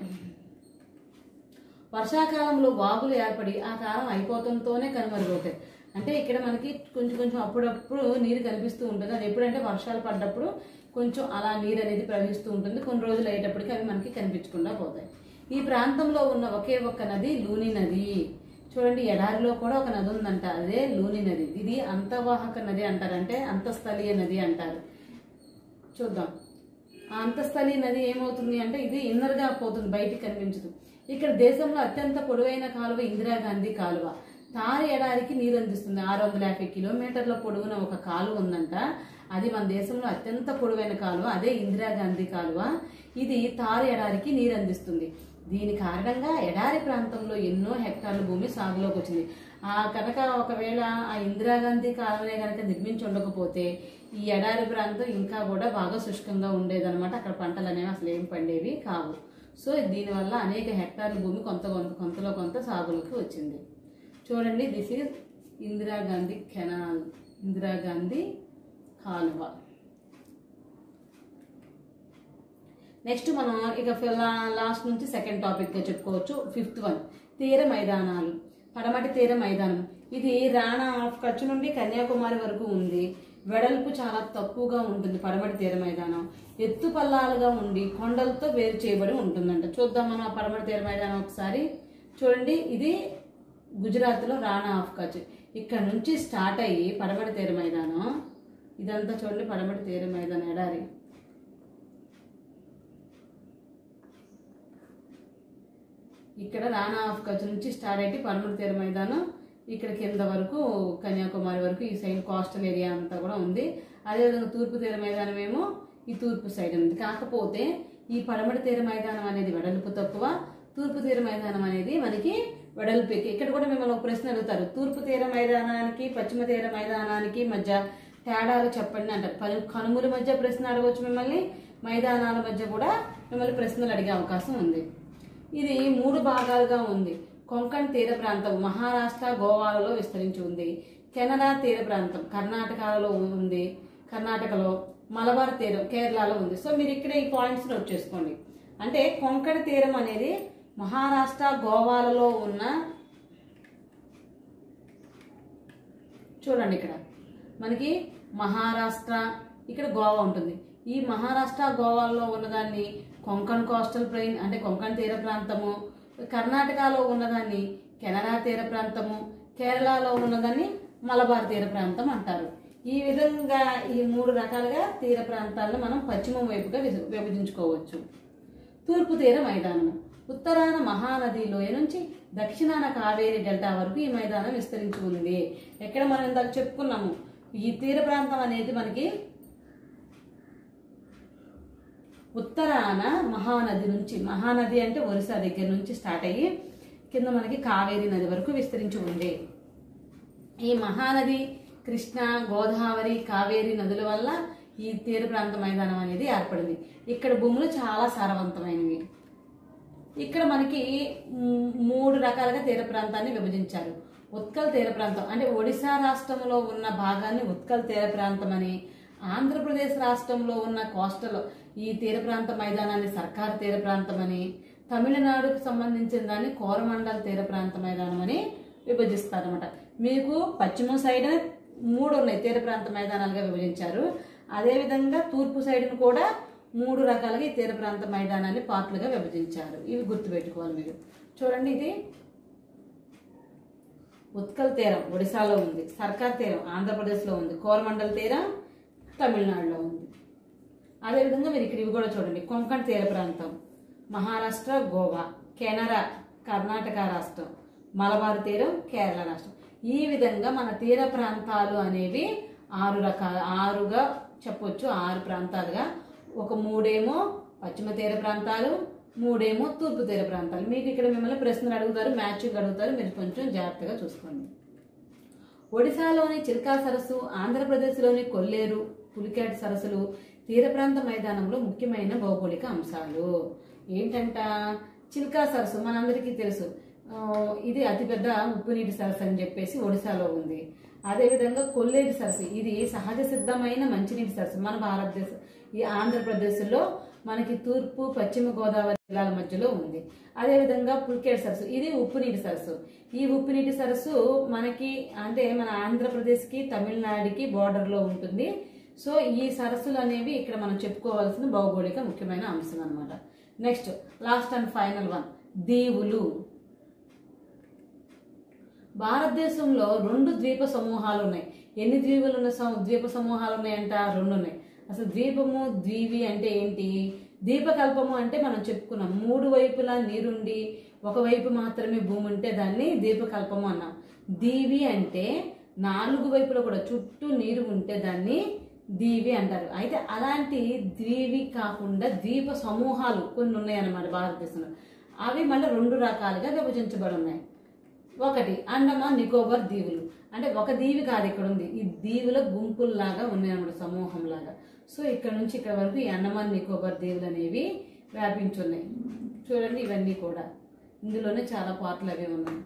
వర్షాకాలంలో వాగులు ఏర్పడి ఆ కాలం అయిపోవడంతోనే కనుమరుగవుతాయి అంటే ఇక్కడ మనకి కొంచెం కొంచెం అప్పుడప్పుడు నీరు కనిపిస్తూ ఉంటుంది అది ఎప్పుడంటే వర్షాలు పడ్డప్పుడు కొంచెం అలా నీరు అనేది ప్రవహిస్తూ ఉంటుంది కొన్ని రోజులు అయ్యేటప్పటికి అవి మనకి కనిపించకుండా పోతాయి ఈ ప్రాంతంలో ఉన్న ఒకే ఒక్క నది లూని నది చూడండి ఎడారిలో కూడా ఒక నది ఉందంట అదే లూని నది ఇది అంతవాహక నది అంటారు అంటే అంతస్థలీయ నది అంటారు చూద్దాం ఆ అంతస్థలి నది ఏమవుతుంది అంటే ఇది ఇన్నర్గా పోతుంది బయటికి కనిపించదు ఇక్కడ దేశంలో అత్యంత పొడవైన కాలువ ఇందిరాగాంధీ కాలువ తారి ఎడారికి నీరు అందిస్తుంది ఆరు వందల యాభై కిలోమీటర్ల పొడవున ఒక కాలువ ఉందంట అది మన దేశంలో అత్యంత పొడవైన కాలువ అదే ఇందిరాగాంధీ కాలువ ఇది తారు ఎడారికి నీరు అందిస్తుంది దీని కారణంగా ఎడారి ప్రాంతంలో ఎన్నో హెక్టార్ల భూమి సాగులోకి వచ్చింది ఆ కనుక ఒకవేళ ఆ ఇందిరాగాంధీ కాలువనే కనుక నిర్మించి ఉండకపోతే ఈ ఎడారి ప్రాంతం ఇంకా కూడా బాగా శుష్కంగా ఉండేదన్నమాట అక్కడ పంటలు అనేవి అసలు ఏం పండేవి కావు సో దీనివల్ల అనేక హెక్టార్ల భూమి కొంత కొంత కొంతలో కొంత సాగులోకి వచ్చింది చూడండి this is Indira Gandhi canal Indira Gandhi కాలువ నెక్స్ట్ మనం ఇక లాస్ట్ నుంచి సెకండ్ టాపిక్గా చెప్పుకోవచ్చు ఫిఫ్త్ వన్ తీర మైదానాలు పడమటి తీర మైదానం ఇది రాణా ఆఫ్ కచ్ నుండి కన్యాకుమారి వరకు ఉంది వెడల్పు చాలా తక్కువగా ఉంటుంది పడమటి తీర మైదానం ఎత్తు పల్లాలుగా ఉండి కొండలతో వేరు చేయబడి ఉంటుందంట చూద్దాం మనం ఆ పడమటి తీర మైదానం ఒకసారి చూడండి ఇది గుజరాత్లో రాణా ఆఫ్ కచ్ ఇక్కడ నుంచి స్టార్ట్ అయ్యి పడమటి తీర మైదానం ఇదంతా చూడండి పడమటి తీర మైదానం ఎడారి ఇక్కడ రాణా ఆఫ్ కచ్ నుంచి స్టార్ట్ అయితే పడమటి తీర మైదానం ఇక్కడ కింద వరకు కన్యాకుమారి వరకు ఈ సైడ్ కోస్టల్ ఏరియా అంతా కూడా ఉంది అదేవిధంగా తూర్పు తీర మైదానం ఏమో ఈ తూర్పు సైడ్ ఉంది కాకపోతే ఈ పడమటి తీర మైదానం అనేది వెడల్పు తక్కువ తూర్పు తీర మైదానం అనేది మనకి వెడల్పు ఎక్కువ. ఇక్కడ కూడా మిమ్మల్ని ఒక ప్రశ్న అడుగుతారు తూర్పు తీర మైదానానికి పశ్చిమ తీర మైదానానికి మధ్య తేడాలు చెప్పండి అంటారు పలు కనుమల మధ్య ప్రశ్న అడగవచ్చు మిమ్మల్ని మైదానాల మధ్య కూడా మిమ్మల్ని ప్రశ్నలు అడిగే అవకాశం ఉంది ఇది మూడు భాగాలుగా ఉంది కొంకణ్ తీర ప్రాంతం మహారాష్ట్ర గోవాలలో విస్తరించి ఉంది కెనడా తీర ప్రాంతం కర్ణాటకలో ఉంది కర్ణాటకలో మలబార్ తీరం కేరళలో ఉంది సో మీరు ఇక్కడ ఈ పాయింట్స్ నోట్ చేసుకోండి అంటే కొంకణ తీరం అనేది మహారాష్ట్ర గోవాలలో ఉన్న చూడండి ఇక్కడ మనకి మహారాష్ట్ర ఇక్కడ గోవా ఉంటుంది ఈ మహారాష్ట్ర గోవాలో ఉన్నదాన్ని కొంకణ్ కోస్టల్ ప్లెయిన్ అంటే కొంకణ్ తీర ప్రాంతము కర్ణాటకలో ఉన్నదాన్ని కెనడా తీర ప్రాంతము కేరళలో ఉన్నదాన్ని మలబార్ తీర ప్రాంతం అంటారు ఈ విధంగా ఈ మూడు రకాలుగా తీర ప్రాంతాలను మనం పశ్చిమం వైపుగా విభ- విభజించుకోవచ్చు తూర్పు తీర మైదానము ఉత్తరాన మహానది లోయ నుంచి దక్షిణాన కావేరి డెల్టా వరకు ఈ మైదానం విస్తరించి ఉంది ఎక్కడ మనం ఇందాక చెప్పుకున్నాము ఈ తీర ప్రాంతం అనేది మనకి ఉత్తరాన మహానది నుంచి మహానది అంటే ఒరిస్సా దగ్గర నుంచి స్టార్ట్ అయ్యి కింద మనకి కావేరి నది వరకు విస్తరించి ఉంది ఈ మహానది కృష్ణ గోదావరి కావేరి నదుల వల్ల ఈ తీర ప్రాంత మైదానం అనేది ఏర్పడింది ఇక్కడ భూములు చాలా సారవంతమైనవి ఇక్కడ మనకి మ్, మూడు రకాలుగా తీర ప్రాంతాన్ని విభజించారు ఉత్కల్ తీర ప్రాంతం అంటే ఒడిశా రాష్ట్రంలో ఉన్న భాగాన్ని ఉత్కల్ తీర ప్రాంతం అని ఆంధ్రప్రదేశ్ రాష్ట్రంలో ఉన్న కోస్టల్ ఈ తీర ప్రాంత మైదానాన్ని సర్కార్ తీర ప్రాంతం అని తమిళనాడుకు సంబంధించిన దాన్ని కోరమండల్ తీర ప్రాంత మైదానం అని విభజిస్తారనమాట మీకు పశ్చిమ సైడ్ మూడు ఉన్నాయి తీర ప్రాంత మైదానాలుగా విభజించారు అదేవిధంగా తూర్పు సైడ్ను కూడా మూడు రకాలుగా ఈ తీర ప్రాంత మైదానాన్ని పార్ట్లుగా విభజించారు ఇవి గుర్తుపెట్టుకోవాలి మీరు చూడండి ఇది ఉత్కల్ తీరం ఒడిశాలో ఉంది సర్కార్ తీరం ఆంధ్రప్రదేశ్లో ఉంది కోరమండల్ తీరం తమిళనాడులో ఉంది అదేవిధంగా మీరు ఇక్కడ ఇవి కూడా చూడండి కొంకణ్ తీర ప్రాంతం మహారాష్ట్ర గోవా కెనరా కర్ణాటక రాష్ట్రం మలబార్ తీరం కేరళ రాష్ట్రం ఈ విధంగా మన తీర ప్రాంతాలు అనేవి ఆరు రకాల ఆరుగా చెప్పొచ్చు ఆరు ప్రాంతాలుగా ఒక మూడేమో పశ్చిమ తీర ప్రాంతాలు మూడేమో తూర్పు తీర ప్రాంతాలు మీకు ఇక్కడ మిమ్మల్ని ప్రశ్నలు అడుగుతారు మ్యాచింగ్ అడుగుతారు మీరు కొంచెం జాగ్రత్తగా చూసుకోండి ఒడిశాలోని చిల్కా సరస్సు ఆంధ్రప్రదేశ్లోని కొల్లేరు పులికాట్ సరస్సులు తీర ప్రాంత మైదానంలో ముఖ్యమైన భౌగోళిక అంశాలు ఏంటంట చిల్కా సరస్సు మనందరికీ తెలుసు ఆ, ఇది అతిపెద్ద ఉప్పు నీటి సరస్సు అని చెప్పేసి ఒడిశాలో ఉంది అదేవిధంగా కొల్లేరు సరస్సు ఇది సహజ సిద్ధమైన మంచినీటి సరస్సు మన భారతదేశం ఈ ఆంధ్రప్రదేశ్లో మనకి తూర్పు పశ్చిమ గోదావరి జిల్లాల మధ్యలో ఉంది అదేవిధంగా పుల్కేట్ సరస్సు ఇది ఉప్పు నీటి సరస్సు ఈ ఉప్పు నీటి సరస్సు మనకి అంటే మన ఆంధ్రప్రదేశ్కి తమిళనాడుకి border లో ఉంటుంది సో ఈ సరస్సులు అనేవి ఇక్కడ మనం చెప్పుకోవాల్సిన భౌగోళిక ముఖ్యమైన అంశం అన్నమాట next last and final one దీవులు భారతదేశంలో రెండు ద్వీప సమూహాలు ఉన్నాయి ఎన్ని ద్వీపులు ఉన్న సమ- ద్వీప సమూహాలు ఉన్నాయంట రెండు ఉన్నాయి అసలు ద్వీపము ద్వీవి అంటే ఏంటి దీపకల్పము అంటే మనం చెప్పుకున్నాం మూడు వైపులా నీరుండి ఒకవైపు మాత్రమే భూమి ఉంటే దాన్ని దీపకల్పము అన్నాం దీవి అంటే నాలుగు వైపులా కూడా చుట్టూ నీరు ఉంటే దాన్ని దీవి అంటారు అయితే అలాంటి ద్వీవి కాకుండా ద్వీప సమూహాలు కొన్ని ఉన్నాయన్నమాట భారతదేశంలో అవి మళ్ళీ రెండు రకాలుగా విభజించబడి ఉన్నాయి ఒకటి అండమాన్ నికోబార్ దీవులు అంటే ఒక దీవి కాదు ఇక్కడ ఉంది ఈ దీవుల గుంపుల్లాగా ఉన్నాయన్నమాట సమూహం లాగా సో ఇక్కడ నుంచి ఇక్కడ వరకు ఈ అండమాన్ నికోబార్ దీవులు అనేవి వ్యాపించున్నాయి చూడండి ఇవన్నీ కూడా ఇందులోనే చాలా పాటలు అవి ఉన్నాయి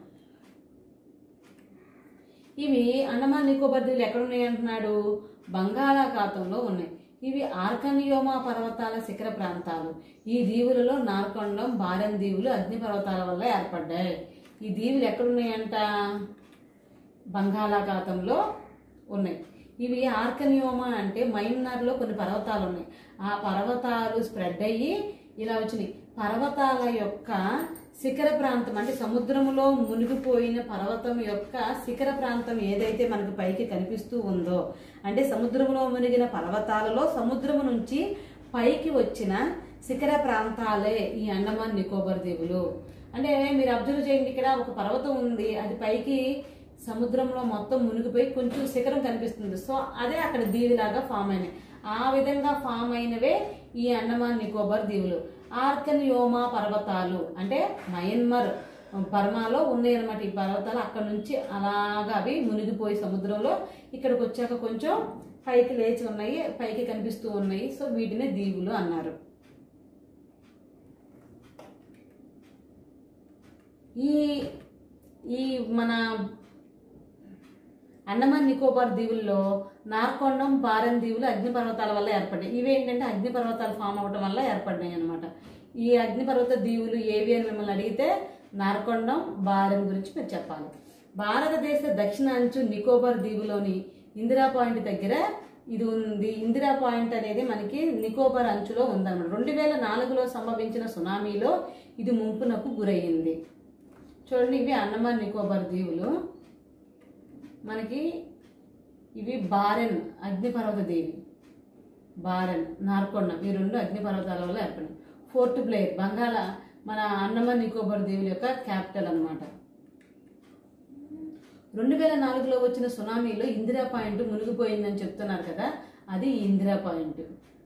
ఇవి అండమాన్ నికోబార్ దీవులు ఎక్కడ ఉన్నాయి అంటున్నాడు బంగాళాఖాతంలో ఉన్నాయి ఇవి ఆర్కనియోమా పర్వతాల శిఖర ప్రాంతాలు ఈ దీవులలో నార్కొండం బారెన్ దీవులు అగ్ని పర్వతాల వల్ల ఏర్పడ్డాయి ఈ దీవులు ఎక్కడున్నాయంట బంగాళాఖాతంలో ఉన్నాయి ఇవి ఆర్కనియోమా అంటే మైన్నార్లో కొన్ని పర్వతాలు ఉన్నాయి ఆ పర్వతాలు స్ప్రెడ్ అయ్యి ఇలా వచ్చినాయి పర్వతాల యొక్క శిఖర ప్రాంతం అంటే సముద్రములో మునిగిపోయిన పర్వతం యొక్క శిఖర ప్రాంతం ఏదైతే మనకు పైకి కనిపిస్తూ ఉందో అంటే సముద్రంలో మునిగిన పర్వతాలలో సముద్రము నుంచి పైకి వచ్చిన శిఖర ప్రాంతాలే ఈ అండమాన్ నికోబార్ దీవులు అంటే మీరు అబ్జర్వ్ చేయండి ఇక్కడ ఒక పర్వతం ఉంది అది పైకి సముద్రంలో మొత్తం మునిగిపోయి కొంచెం శిఖరం కనిపిస్తుంది సో అదే అక్కడ దీవిలాగా ఫామ్ అయినాయి ఆ విధంగా ఫామ్ అయినవే ఈ అండమాన్ నికోబార్ దీవులు ఆర్కనియోమా పర్వతాలు అంటే మయన్మర్ బర్మాలో ఉన్నాయి అనమాట ఈ పర్వతాలు అక్కడ నుంచి అలాగా అవి మునిగిపోయి సముద్రంలో ఇక్కడికి వచ్చాక కొంచెం పైకి లేచి ఉన్నాయి పైకి కనిపిస్తూ ఉన్నాయి సో వీటినే దీవులు అన్నారు ఈ ఈ మన అండమాన్ నికోబార్ దీవుల్లో నార్కొండం బారెన్ దీవులు అగ్నిపర్వతాల వల్ల ఏర్పడ్డాయి ఇవి ఏంటంటే అగ్నిపర్వతాలు ఫామ్ అవ్వడం వల్ల ఏర్పడినాయి అనమాట ఈ అగ్నిపర్వత దీవులు ఏవి అని మిమ్మల్ని అడిగితే నార్కొండం బారెన్ గురించి మీరు చెప్పాలి భారతదేశ దక్షిణ అంచు నికోబార్ దీవులోని ఇందిరా పాయింట్ దగ్గర ఇది ఉంది ఇందిరా పాయింట్ అనేది మనకి నికోబార్ అంచులో ఉందన్నమాట రెండు వేల నాలుగులో సంభవించిన సునామీలో ఇది ముంపునకు గురయ్యింది చూడండి ఇవి అండమాన్ నికోబార్ దీవులు మనకి ఇవి బారెన్ అగ్నిపర్వత దేవి బారెన్ నార్కొండం ఈ రెండు అగ్నిపర్వతాల వల్ల ఏర్పడింది ఫోర్ట్ బ్లేర్ బంగాళ మన అండమాన్ నికోబార్ దీవుల యొక్క క్యాపిటల్ అన్నమాట రెండు వేల నాలుగులో వచ్చిన సునామీలో ఇందిరా పాయింట్ మునిగిపోయిందని చెప్తున్నారు కదా అది ఈ ఇందిరా పాయింట్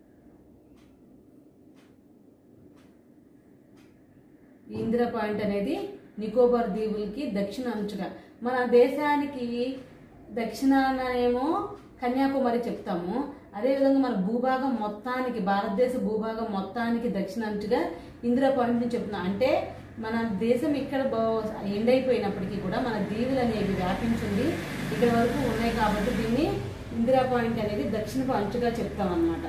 ఈ ఇందిరా పాయింట్ అనేది నికోబార్ దీవులకి దక్షిణ అంచుగా మన దేశానికి దక్షిణానేమో కన్యాకుమారి చెప్తాము అదేవిధంగా మన భూభాగం మొత్తానికి భారతదేశ భూభాగం మొత్తానికి దక్షిణ అంచుగా ఇందిరా పాయింట్ని చెప్తున్నాం అంటే మన దేశం ఇక్కడ ఎండ్ అయిపోయినప్పటికీ కూడా మన దీవులు అనేవి వ్యాపించింది ఇక్కడ వరకు ఉన్నాయి కాబట్టి దీన్ని ఇందిరా పాయింట్ అనేది దక్షిణపు అంచుగా చెప్తాం అన్నమాట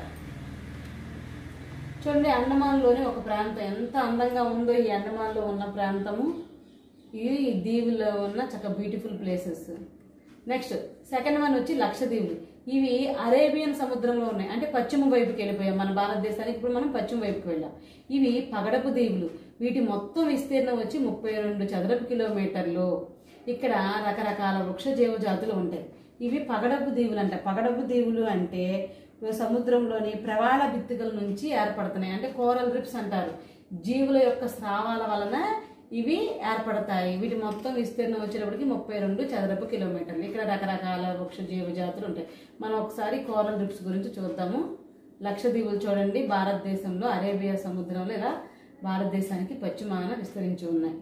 చూడండి అండమాన్లోని ఒక ప్రాంతం ఎంత అందంగా ఉందో ఈ అండమాన్లో ఉన్న ప్రాంతము ఇది ఈ దీవుల్లో ఉన్న చక్క beautiful places next second one వచ్చి లక్షద్వీపులు ఇవి అరేబియన్ సముద్రంలో ఉన్నాయి అంటే పశ్చిమ వైపుకి వెళ్ళిపోయాం మన భారతదేశానికి ఇప్పుడు మనం పశ్చిమ వైపుకి వెళ్ళాం ఇవి పగడపు దీవులు వీటి మొత్తం విస్తీర్ణం వచ్చి ముప్పై రెండు చదరపు కిలోమీటర్లు ఇక్కడ రకరకాల వృక్ష జీవ జాతులు ఉంటాయి ఇవి పగడపు దీవులు అంట పగడపు దీవులు అంటే సముద్రంలోని ప్రవాళ బిత్తికల నుంచి ఏర్పడుతున్నాయి అంటే కోరల్ రిప్స్ అంటారు జీవుల యొక్క స్రావాల వలన ఇవి ఏర్పడతాయి వీటి మొత్తం విస్తీర్ణం వచ్చేటప్పటికి ముప్పై రెండు చదరపు కిలోమీటర్లు ఇక్కడ రకరకాల వృక్ష జీవ జాతులు ఉంటాయి మనం ఒకసారి కోరల్ రిప్స్ గురించి చూద్దాము లక్షద్వీపులు చూడండి భారతదేశంలో అరేబియా సముద్రంలో ఇలా భారతదేశానికి పశ్చిమాన విస్తరించి ఉన్నాయి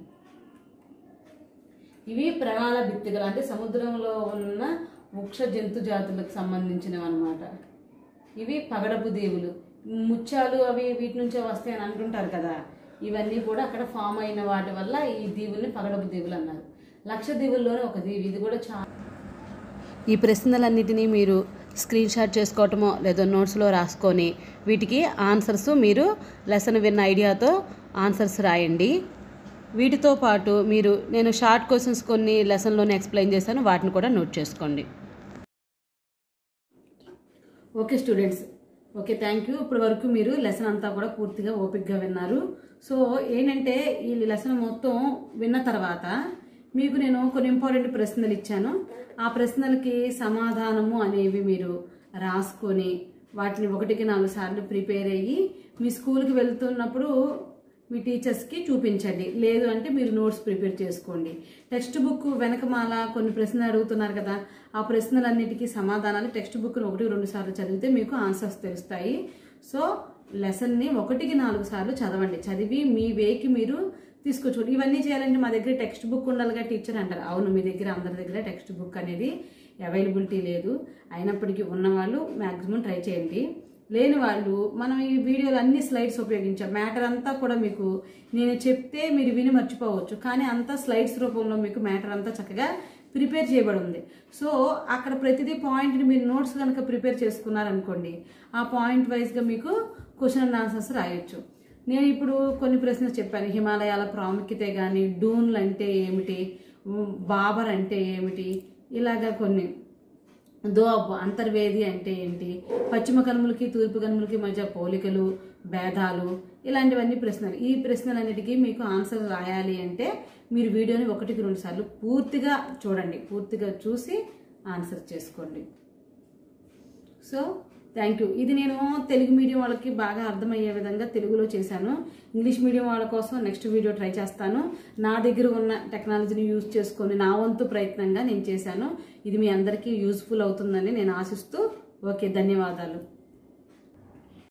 ఇవి ప్రగాళ బిత్తికలు అంటే సముద్రంలో ఉన్న వృక్ష జంతు జాతులకు సంబంధించినవి అన్నమాట ఇవి పగడపు దీవులు ముత్యాలు అవి వీటి నుంచే వస్తాయని అంటుంటారు కదా ఇవన్నీ కూడా అక్కడ ఫామ్ అయిన వాటి వల్ల ఈ దీవుల్ని పగడపు దీవులు అన్నారు లక్ష దీవుల్లోనే ఒక దీవి ఇది కూడా చాలా ఈ ప్రశ్నలన్నిటినీ మీరు స్క్రీన్ షాట్ చేసుకోవటమో లేదా నోట్స్లో రాసుకొని వీటికి ఆన్సర్స్ మీరు లెసన్ విన్న ఐడియాతో ఆన్సర్స్ రాయండి వీటితో పాటు మీరు నేను షార్ట్ క్వశ్చన్స్ కొన్ని లెసన్లోనే ఎక్స్ప్లెయిన్ చేశాను వాటిని కూడా నోట్ చేసుకోండి okay students okay thank you ఇప్పటి వరకు మీరు లెసన్ అంతా కూడా పూర్తిగా ఓపిక్గా విన్నారు సో ఏంటంటే ఈ లెసన్ మొత్తం విన్న తర్వాత మీకు నేను కొన్ని ఇంపార్టెంట్ ప్రశ్నలు ఇచ్చాను ఆ ప్రశ్నలకి సమాధానము అనేవి మీరు రాసుకొని వాటిని ఒకటికి నాలుగు సార్లు ప్రిపేర్ అయ్యి మీ స్కూల్కి వెళ్తున్నప్పుడు మీ టీచర్స్కి చూపించండి లేదు అంటే మీరు నోట్స్ ప్రిపేర్ చేసుకోండి టెక్స్ట్ బుక్ వెనకమాల కొన్ని ప్రశ్నలు అడుగుతున్నారు కదా ఆ ప్రశ్నలన్నిటికీ సమాధానాలు టెక్స్ట్ బుక్ను ఒకటి రెండు సార్లు చదివితే మీకు ఆన్సర్స్ తెలుస్తాయి సో లెసన్ని ఒకటికి నాలుగు సార్లు చదవండి చదివి మీ వేకి మీరు తీసుకొచ్చుకోండి ఇవన్నీ చేయాలంటే మా దగ్గర టెక్స్ట్ బుక్ ఉండాలిగా టీచర్ అంటారు అవును మీ దగ్గర అందరి దగ్గర టెక్స్ట్ బుక్ అనేది అవైలబిలిటీ లేదు అయినప్పటికీ ఉన్నవాళ్ళు మ్యాక్సిమం ట్రై చేయండి లేని వాళ్ళు మనం ఈ వీడియోలో అన్ని స్లైడ్స్ ఉపయోగించాం మ్యాటర్ అంతా కూడా మీకు నేను చెప్తే మీరు విని మర్చిపోవచ్చు కానీ అంతా స్లైడ్స్ రూపంలో మీకు మ్యాటర్ అంతా చక్కగా ప్రిపేర్ చేయబడి ఉంది సో అక్కడ ప్రతిదీ పాయింట్ని మీరు నోట్స్ కనుక ప్రిపేర్ చేసుకున్నారనుకోండి ఆ పాయింట్ వైజ్గా మీకు క్వశ్చన్ అండ్ ఆన్సర్స్ రాయొచ్చు నేను ఇప్పుడు కొన్ని ప్రశ్నలు చెప్పాను హిమాలయాల ప్రాముఖ్యత కానీ డూన్లు అంటే ఏమిటి బాబర్ అంటే ఏమిటి ఇలాగా కొన్ని దోబ్ అంతర్వేది అంటే ఏంటి పశ్చిమ కనుమలకి తూర్పు కనుమలకి మధ్య పోలికలు భేదాలు ఇలాంటివన్నీ ప్రశ్నలు ఈ ప్రశ్నలన్నిటికీ మీకు ఆన్సర్ రాయాలి అంటే మీరు వీడియోని ఒకటికి రెండు సార్లు పూర్తిగా చూడండి పూర్తిగా చూసి ఆన్సర్ చేసుకోండి సో థ్యాంక్ యూ ఇది నేను తెలుగు మీడియం వాళ్ళకి బాగా అర్థమయ్యే విధంగా తెలుగులో చేశాను ఇంగ్లీష్ మీడియం వాళ్ళ కోసం నెక్స్ట్ వీడియో ట్రై చేస్తాను నా దగ్గర ఉన్న టెక్నాలజీని యూజ్ చేసుకొని నా వంతు ప్రయత్నంగా నేను చేశాను ఇది మీ అందరికీ యూజ్ఫుల్ అవుతుందని నేను ఆశిస్తూ ఓకే ధన్యవాదాలు